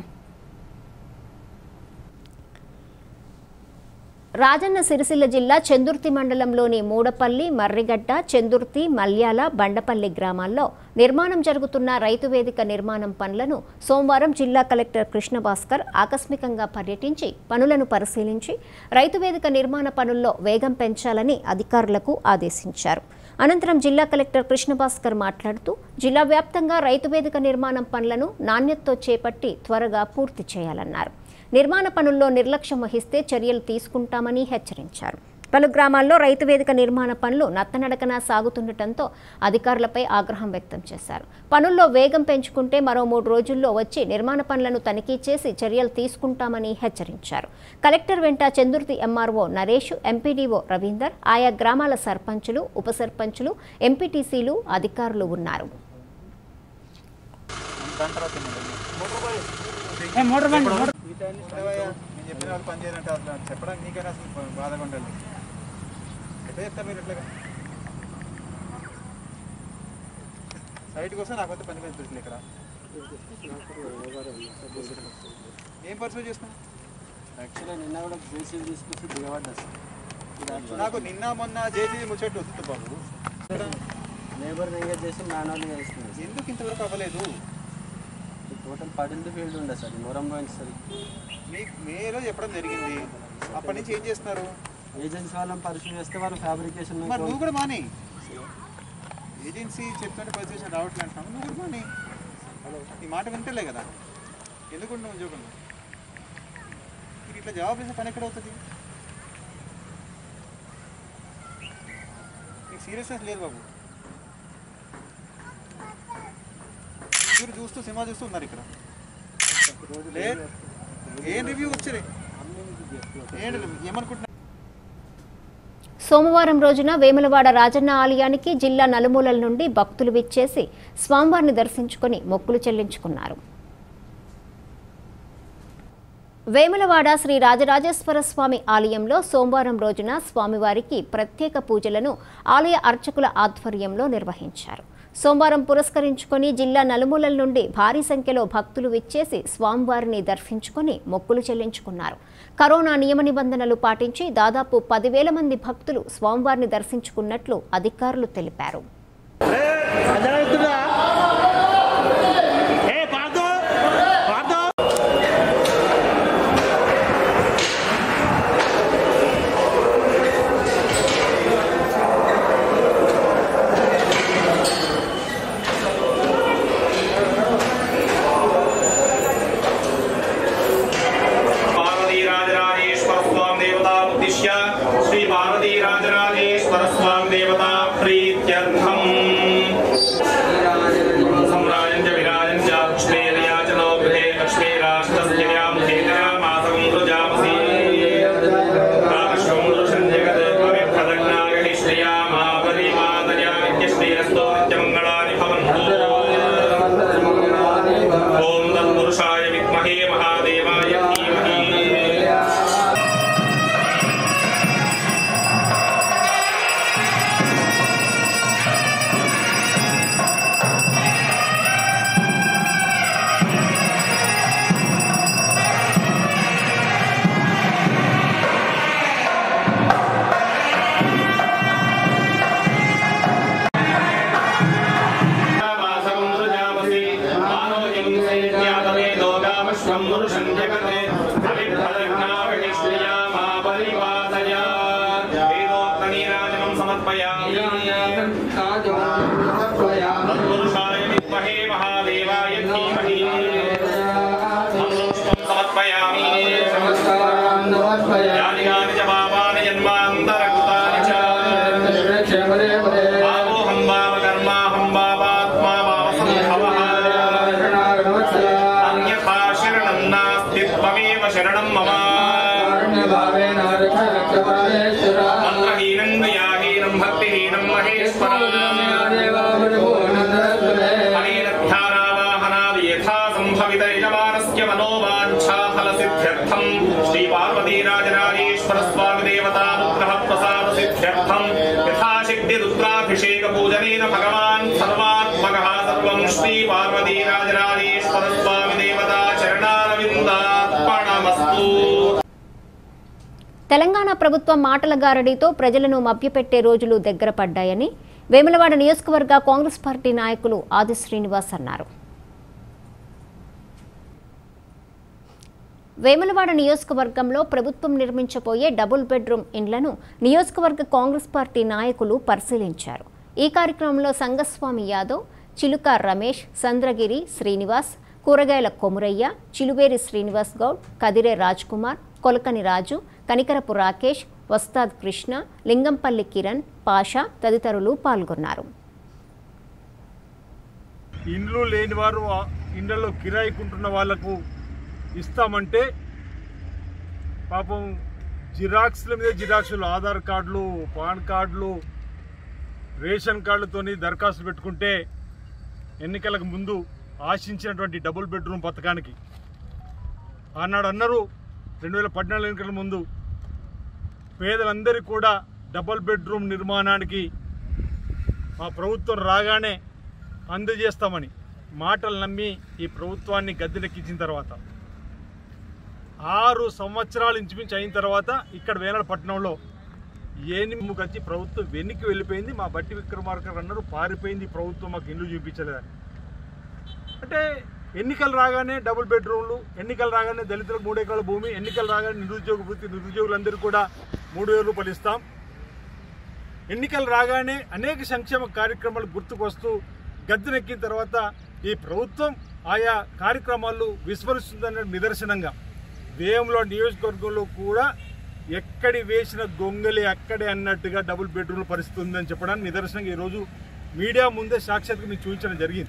రాజన్న సిరిసిల్ల జిల్లా చందుర్తి మండలంలోని మూడపల్లి మర్రిగడ్డ చందుర్తి మల్యాల బండపల్లి గ్రామాల్లో నిర్మాణం జరుగుతున్న రైతు వేదిక నిర్మాణం పనులను సోమవారం జిల్లా కలెక్టర్ కృష్ణభాస్కర్ ఆకస్మికంగా పర్యటించి పనులను పరిశీలించి రైతు వేదిక నిర్మాణ పనుల్లో వేగం పెంచాలని అధికారులకు ఆదేశించారు అనంతరం జిల్లా కలెక్టర్ కృష్ణభాస్కర్ మాట్లాడుతూ జిల్లా వ్యాప్తంగా రైతు వేదిక నిర్మాణం పనులను నాణ్యతతో చేపట్టి త్వరగా పూర్తి చేయాలన్నారు నిర్మాణ పనుల్లో నిర్లక్ష్యం వహిస్తే చర్యలు తీసుకుంటామని హెచ్చరించారు పలు గ్రామాల్లో రైతు వేదిక నిర్మాణ పనులు నత్తనడకన సాగుతుండటంతో అధికారులపై ఆగ్రహం వ్యక్తం చేశారు పనుల్లో వేగం పెంచుకుంటే మరో మూడు రోజుల్లో వచ్చి నిర్మాణ పనులను తనిఖీ చేసి చర్యలు తీసుకుంటామని హెచ్చరించారు కలెక్టర్ వెంట చందుర్తి ఎంఆర్ఓ నరేష్ ఎంపీడీఓ రవీందర్ ఆయా గ్రామాల సర్పంచులు ఉప సర్పంచులు ఎంపీటీసీలు అధికారులు ఉన్నారు నేను చెప్పిన వాళ్ళు పని చేయాలంటే అసలు చెప్పడానికి నీకైనా అసలు బాధగా ఉండాలి ఎట్లా చెప్తారు మీరు ఎట్లాగా సైట్కి వస్తే నాకు పని మీద దొరికింది ఇక్కడ ఏం పరిస్థితి చేస్తాం యాక్చువల్గా నిన్న కూడా జేసీబీ తీసుకొచ్చి దిగబడ్డా సార్ నాకు నిన్న మొన్న జేసీబీ ముచ్చట్టు వస్తుంది బాబు లేబర్ ఎంగేజ్ చేసి మాన్యువల్గా వేస్తుంది ఎందుకు ఇంతవరకు అవ్వలేదు టోటల్ పడింది ఫీల్డ్ ఉండే సార్ నూరం పోయింది సార్ మీకు మేలో చెప్పడం జరిగింది అప్పటి నుంచి ఏం చేస్తున్నారు ఏజెన్సీ వాళ్ళని పరిశీలి చేస్తే వాళ్ళు ఫ్యాబ్రికేషన్ మరి నువ్వు కూడా మాని ఏజెన్సీ చెప్తుంటే పరిస్థితి రావట్లేదు అంటున్నావు నువ్వు కూడా మాని ఈ మాట వింటలే కదా ఎందుకు నువ్వు ఉద్యోగం మీకు ఇట్లా జవాబు ఇస్తే పని ఎక్కడ అవుతుంది మీకు సీరియస్నెస్ లేదు బాబు మీరు చూస్తూ సినిమా చూస్తూ ఉన్నారు ఇక్కడ లేదు ఏం రివ్యూ వచ్చారు ఏంటి ఏమనుకుంటున్నారు సోమవారం రోజున వేములవాడ రాజన్న ఆలయానికి జిల్లా నలుమూలల నుండి భక్తులు విచ్చేసి స్వామివారిని దర్శించుకొని మొక్కులు చెల్లించుకున్నారు వేములవాడ శ్రీ రాజరాజేశ్వర స్వామి ఆలయంలో సోమవారం రోజున స్వామివారికి ప్రత్యేక పూజలను ఆలయ అర్చకుల ఆధ్వర్యంలో నిర్వహించారు సోమవారం పురస్కరించుకొని జిల్లా నలుమూలల నుండి భారీ సంఖ్యలో భక్తులు విచ్చేసి స్వామివారిని దర్శించుకొని మొక్కులు చెల్లించుకున్నారు కరోనా నియమ నిబంధనలు పాటించి దాదాపు పదివేల మంది భక్తులు స్వామివారిని దర్శించుకున్నట్లు అధికారులు తెలిపారు पार्वतीराजराजेश्वर स्वाम देवता उद्दिश्य श्री पार्वतीराजराजेश्वर स्वाम देवता प्रीत्यर्थम सम्राजं च विराजं च लक्ष्मीर्या च नो गृहे लक्ष्मीराष्ट्रस्य मुखे मासं रुजामसि कामश्वं दृशं जगत् पवित्रदग्नाय श्रिया महापरिमातया नित्यश्रीरस्तो नित्यमङ्गलानि भवन्तु ॐ तत्पुरुषाय विद्महे महादेवाय धीमहि अनेनध्यानावाहनादि यथा सम्भवित यजमानस्य मनोवाञ्छाफलसिद्ध्यर्थम् श्रीपार्वतीराजराजेश्वरस्वामिदेवतानुग्रह प्रसादसिद्ध्यर्थम् यथाशक्तिरुद्राभिषेकपूजनेन भगवान् सर्वात्मकः सर्वम् श्रीपार्वतीराजराजेश्वरस्वामिदेवता चरणारविन्दार्पणमस्तु తెలంగాణ ప్రభుత్వం మాటల గారడీతో ప్రజలను మభ్యపెట్టే రోజులు దగ్గర పడ్డాయని వేములవాడ నియోజకవర్గ కాంగ్రెస్ పార్టీ నాయకులు ఆది శ్రీనివాస్ అన్నారు వేములవాడ నియోజకవర్గంలో ప్రభుత్వం నిర్మించబోయే డబుల్ బెడ్రూమ్ ఇండ్లను నియోజకవర్గ కాంగ్రెస్ పార్టీ నాయకులు పరిశీలించారు ఈ కార్యక్రమంలో సంగస్వామి యాదవ్ చిలుక రమేష్ సంద్రగిరి శ్రీనివాస్ కూరగాయల కొమురయ్య చిలువేరి శ్రీనివాస్ గౌడ్ కదిరే కుమార్ కొలకని రాజు కనికరపు రాకేష్ వస్తాద్ కృష్ణ లింగంపల్లి కిరణ్ పాషా తదితరులు పాల్గొన్నారు ఇండ్లు లేని వారు ఆ ఇండ్లలో కిరాయికుంటున్న వాళ్లకు ఇస్తామంటే పాపం జిరాక్స్ల మీద జిరాక్సులు ఆధార్ కార్డులు పాన్ కార్డులు రేషన్ కార్డులతోని దరఖాస్తు పెట్టుకుంటే ఎన్నికలకు ముందు ఆశించినటువంటి డబుల్ బెడ్రూమ్ పథకానికి ఆనాడు అన్నారు రెండు వేల పద్నాలుగు ఎన్నికల ముందు పేదలందరికీ కూడా డబుల్ బెడ్రూమ్ నిర్మాణానికి మా ప్రభుత్వం రాగానే అందజేస్తామని మాటలు నమ్మి ఈ ప్రభుత్వాన్ని గద్దెనెక్కించిన తర్వాత ఆరు సంవత్సరాలు ఇంచుమించు అయిన తర్వాత ఇక్కడ వేనాడ పట్టణంలో ఏనిమ్ము వచ్చి ప్రభుత్వం వెనక్కి వెళ్ళిపోయింది మా బట్టి విక్రమార్క అన్నారు పారిపోయింది ప్రభుత్వం మాకు ఇల్లు చూపించలేదని అంటే ఎన్నికలు రాగానే డబుల్ బెడ్రూమ్లు ఎన్నికలు రాగానే దళితులకు మూడు ఎకరాల భూమి ఎన్నికలు రాగానే నిరుద్యోగ వృత్తి నిరుద్యోగులందరూ కూడా మూడు వేల రూపాయలు ఇస్తాం ఎన్నికలు రాగానే అనేక సంక్షేమ కార్యక్రమాలు గుర్తుకొస్తూ గద్దెనెక్కిన తర్వాత ఈ ప్రభుత్వం ఆయా కార్యక్రమాలు విస్మరిస్తుందన్న నిదర్శనంగా వేయంలో నియోజకవర్గంలో కూడా ఎక్కడి వేసిన గొంగలి అక్కడే అన్నట్టుగా డబుల్ బెడ్రూమ్ల పరిస్థితి ఉందని చెప్పడానికి నిదర్శనంగా ఈరోజు మీడియా ముందే సాక్షాత్గా మీకు చూపించడం జరిగింది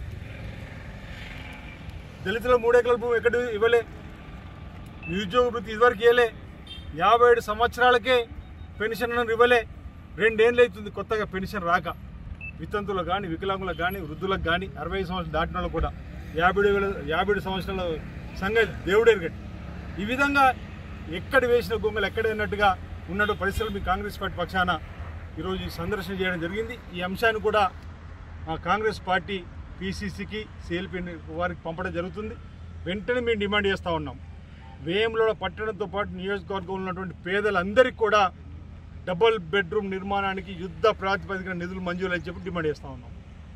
దళితుల మూడెకరాల భూమి ఎక్కడ ఇవ్వలే నిరుద్యోగ వృత్తి ఇదివరకు ఇవ్వలే యాభై ఏడు సంవత్సరాలకే పెన్షన్ అని ఇవ్వలే రెండేళ్ళు అవుతుంది కొత్తగా పెన్షన్ రాక వితంతులకు కానీ వికలాంగులకు కానీ వృద్ధులకు కానీ అరవై సంవత్సరాలు దాటిన వాళ్ళకు కూడా యాభై ఏడు వేల యాభై ఏడు సంవత్సరాల సంగతి దేవుడెరగట్టి ఈ విధంగా ఎక్కడ వేసిన గొంగలు ఎక్కడ అన్నట్టుగా ఉన్నట్టు పరిస్థితులు మీ కాంగ్రెస్ పార్టీ పక్షాన ఈరోజు ఈ సందర్శన చేయడం జరిగింది ఈ అంశాన్ని కూడా మా కాంగ్రెస్ పార్టీ పీసీసీకి సిఎల్పి వారికి పంపడం జరుగుతుంది వెంటనే మేము డిమాండ్ చేస్తూ ఉన్నాం వేయంలో పట్టణంతో పాటు నియోజకవర్గంలో ఉన్నటువంటి పేదలందరికీ కూడా డబుల్ బెడ్రూమ్ నిర్మాణానికి యుద్ధ ప్రాతిపదికన నిధులు మంజూరు అని చెప్పి డిమాండ్ చేస్తూ ఉన్నాం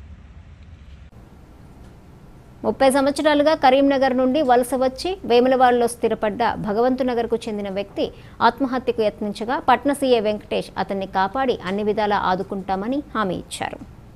ముప్పై సంవత్సరాలుగా కరీంనగర్ నుండి వలస వచ్చి వేములవాడలో స్థిరపడ్డ భగవంతునగర్కు చెందిన వ్యక్తి ఆత్మహత్యకు యత్నించగా పట్న సీఏ వెంకటేష్ అతన్ని కాపాడి అన్ని విధాలా ఆదుకుంటామని హామీ ఇచ్చారు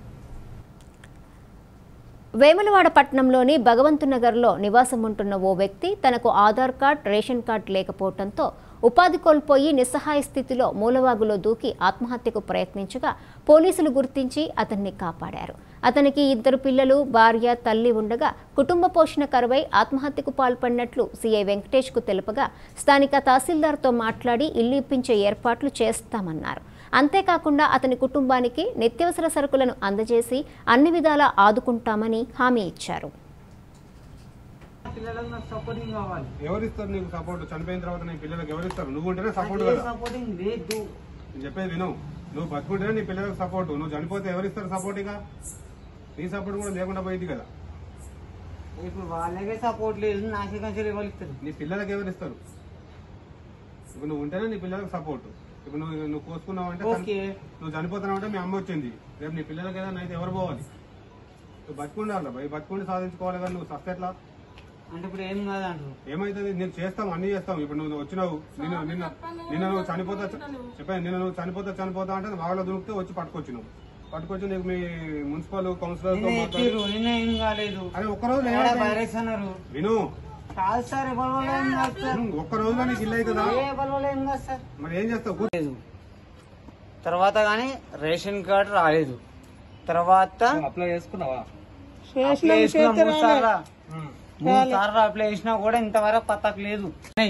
వేములవాడ పట్టణంలోని భగవంతునగర్లో నివాసం ఉంటున్న ఓ వ్యక్తి తనకు ఆధార్ కార్డ్ రేషన్ కార్డ్ లేకపోవడంతో ఉపాధి కోల్పోయి నిస్సహాయ స్థితిలో మూలవాగులో దూకి ఆత్మహత్యకు ప్రయత్నించగా పోలీసులు గుర్తించి అతన్ని కాపాడారు అతనికి ఇద్దరు పిల్లలు భార్య తల్లి ఉండగా కుటుంబ పోషణ కరువై ఆత్మహత్యకు పాల్పడినట్లు సీఐ వెంకటేష్కు తెలుపగా స్థానిక తహసీల్దార్తో మాట్లాడి ఇల్లు ఇప్పించే ఏర్పాట్లు చేస్తామన్నారు అంతేకాకుండా అతని కుటుంబానికి నిత్యవసర సరుకులను అందజేసి అన్ని విధాలా ఆదుకుంటామని హామీ ఇచ్చారు పిల్లలకు నాకు సపోర్టింగ్ కావాలి ఎవరిస్తారు నీకు సపోర్ట్ చనిపోయిన తర్వాత నీ పిల్లలకు ఎవరిస్తారు నువ్వు ఉంటేనే సపోర్ట్ నాకు ఏ కదా సపోర్టింగ్ లేదు నేను చెప్పేది విను నువ్వు బతుకుంటేనే నీ పిల్లలకు సపోర్ట్ నువ్వు చనిపోతే ఎవరిస్తారు సపోర్ట్ ఇక నీ సపోర్ట్ కూడా లేకుండా పోయింది కదా ఇప్పుడు వాళ్ళకే సపోర్ట్ లేదు నాకే కంచెలు ఎవరు ఇస్తారు నీ పిల్లలకి ఎవరిస్తారు ఇప్పుడు నువ్వు ఉంటేనే నీ పిల్లలకు సపోర్ట్ ఇప్పుడు నువ్వు నువ్వు కోసుకున్నావు అంటే ఓకే. నువ్వు చనిపోతున్నావు అంటే మీ అమ్మ వచ్చింది రేపు నీ పిల్లలకి ఏదైనా అయితే ఎవరు పోవాలి నువ్వు బతుకుండాలి భయ్ బతుకుండి సాధించుకోవాలి కానీ నువ్వు సస్తే ఎట్లా అంటే ఇప్పుడు ఏం కాదంటారు ఏమైతుంది నేను చేస్తాం అన్ని చేస్తాం ఇప్పుడు నువ్వు వచ్చినావు నిన్ను నిన్న నిన్న నువ్వు చనిపోతా చెప్పాను నిన్న నువ్వు చనిపోతా చనిపోతా అంటే వాళ్ళ దునికితే వచ్చి పట్టుకొచ్చి నువ్వు పట్టుకొచ్చి నీకు మీ మున్సిపల్ కౌన్సిలర్ తో నిన్న ఎక్కిర్రు మాట్లాడి నిన్న ఏం కాలేదు అరే ఒక్కరోజు ఏడ వైరస్ అన్నారు విను కాదు సార్ ఎవరి వల్ల ఏం కాదు సార్ ఒక్క రోజులో నీకు ఇల్లు అవుతుందా ఏ ఎవరి వల్ల ఏం కాదు సార్ మరి ఏం చేస్తావు లేదు తర్వాత కానీ రేషన్ కార్డు రాలేదు తర్వాత అప్లై చేసుకున్నావా అప్లై చేసుకున్నా మూడు సార్లు మూడు సార్లు అప్లై చేసినా కూడా ఇంతవరకు పత్తకు లేదు ఉన్నాయి.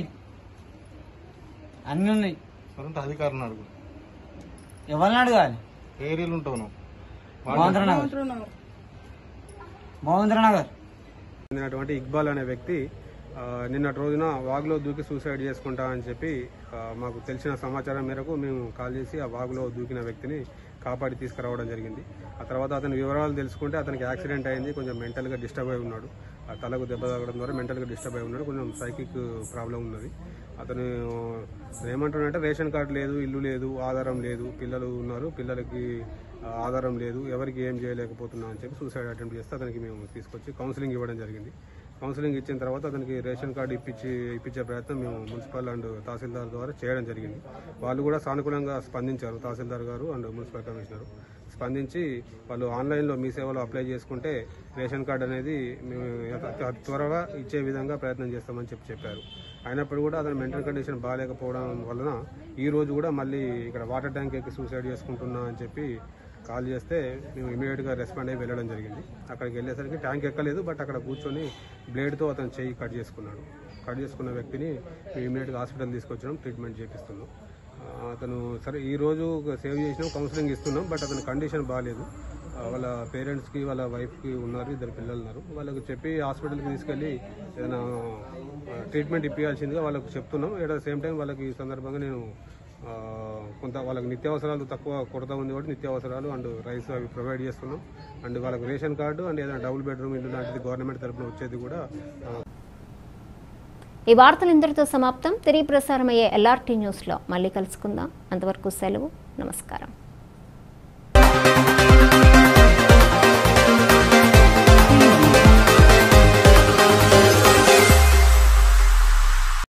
అన్ని ఉన్నాయి సరే అధికారులను అడుగు ఎవరిని అడగాలి ఏరియాలు ఉంటావు నువ్వు మహేంద్రనగర్ మహేంద్రనగర్ చెందినటువంటి ఇక్బాల్ అనే వ్యక్తి ఆ, నిన్నటి రోజున వాగులో దూకి సూసైడ్ చేసుకుంటా అని చెప్పి ఆ, మాకు తెలిసిన సమాచారం మేరకు మేము కాల్ చేసి ఆ వాగులో దూకిన వ్యక్తిని కాపాడి తీసుకురావడం జరిగింది ఆ తర్వాత అతని వివరాలు తెలుసుకుంటే అతనికి యాక్సిడెంట్ అయింది కొంచెం మెంటల్గా డిస్టర్బ్ అయి ఉన్నాడు ఆ తలకు దెబ్బ తగలడం ద్వారా మెంటల్గా డిస్టర్బ్ అయి ఉన్నాడు కొంచెం సైకిక్ ప్రాబ్లం ఉన్నది అతను ఏమంటున్నాడంటే రేషన్ కార్డు లేదు ఇల్లు లేదు ఆధారం లేదు పిల్లలు ఉన్నారు పిల్లలకి ఆ, ఆధారం లేదు ఎవరికి ఏం చేయలేకపోతున్నా అని చెప్పి సూసైడ్ అటెంప్ట్ చేస్తే అతనికి మేము తీసుకొచ్చి కౌన్సిలింగ్ ఇవ్వడం జరిగింది కౌన్సిలింగ్ ఇచ్చిన తర్వాత అతనికి రేషన్ కార్డు ఇప్పించి ఇప్పించే ప్రయత్నం మేము మున్సిపల్ అండ్ తహసీల్దార్ ద్వారా చేయడం జరిగింది వాళ్ళు కూడా సానుకూలంగా స్పందించారు తహసీల్దార్ గారు అండ్ మున్సిపల్ కమిషనర్ స్పందించి వాళ్ళు ఆన్లైన్లో మీ సేవలో అప్లై చేసుకుంటే రేషన్ కార్డు అనేది మేము అతి- అతి త్వరగా ఇచ్చే విధంగా ప్రయత్నం చేస్తామని చెప్పి చెప్పారు అయినప్పుడు కూడా అతని మెంటల్ కండిషన్ బాగాలేకపోవడం వలన ఈ రోజు కూడా మళ్ళీ ఇక్కడ వాటర్ ట్యాంక్ ఎక్కి సూసైడ్ చేసుకుంటున్నా అని చెప్పి కాల్ చేస్తే మేము ఇమీడియట్గా రెస్పాండ్ అయ్యి వెళ్ళడం జరిగింది అక్కడికి వెళ్ళేసరికి ట్యాంక్ ఎక్కలేదు బట్ అక్కడ కూర్చొని బ్లేడ్తో అతను చెయ్యి కట్ చేసుకున్నాడు కట్ చేసుకున్న వ్యక్తిని మేము ఇమీడియట్గా హాస్పిటల్ తీసుకొచ్చినాం ట్రీట్మెంట్ చేపిస్తున్నాం ఆ, అతను సరే ఈ రోజు సేవ్ చేసినాం కౌన్సిలింగ్ ఇస్తున్నాం బట్ అతని కండిషన్ బాగాలేదు ఆ, వాళ్ళ పేరెంట్స్కి వాళ్ళ వైఫ్కి ఉన్నారు ఇద్దరు పిల్లలు ఉన్నారు వాళ్ళకి చెప్పి హాస్పిటల్కి తీసుకెళ్ళి ఏదైనా ట్రీట్మెంట్ ఇప్పించాల్సిందిగా వాళ్ళకి చెప్తున్నాం ఎట్ ద సేమ్ టైం వాళ్ళకి ఈ సందర్భంగా నేను ఆ, కొంత వాళ్ళకి నిత్యావసరాలు తక్కువ కొరత ఉంది కాబట్టి నిత్యావసరాలు అండ్ రైస్ అవి ప్రొవైడ్ చేస్తున్నాం అండ్ వాళ్ళకి రేషన్ కార్డు అండ్ ఏదైనా డబుల్ బెడ్రూమ్ ఇల్లు లాంటిది గవర్నమెంట్ తరఫున వచ్చేది కూడా ఆ, ఈ వార్తలు ఇంతటితో సమాప్తం తిరిగి ప్రసారమయ్యే ఎల్ఆర్టీ న్యూస్లో మళ్ళీ కలుసుకుందాం అంతవరకు సెలవు నమస్కారం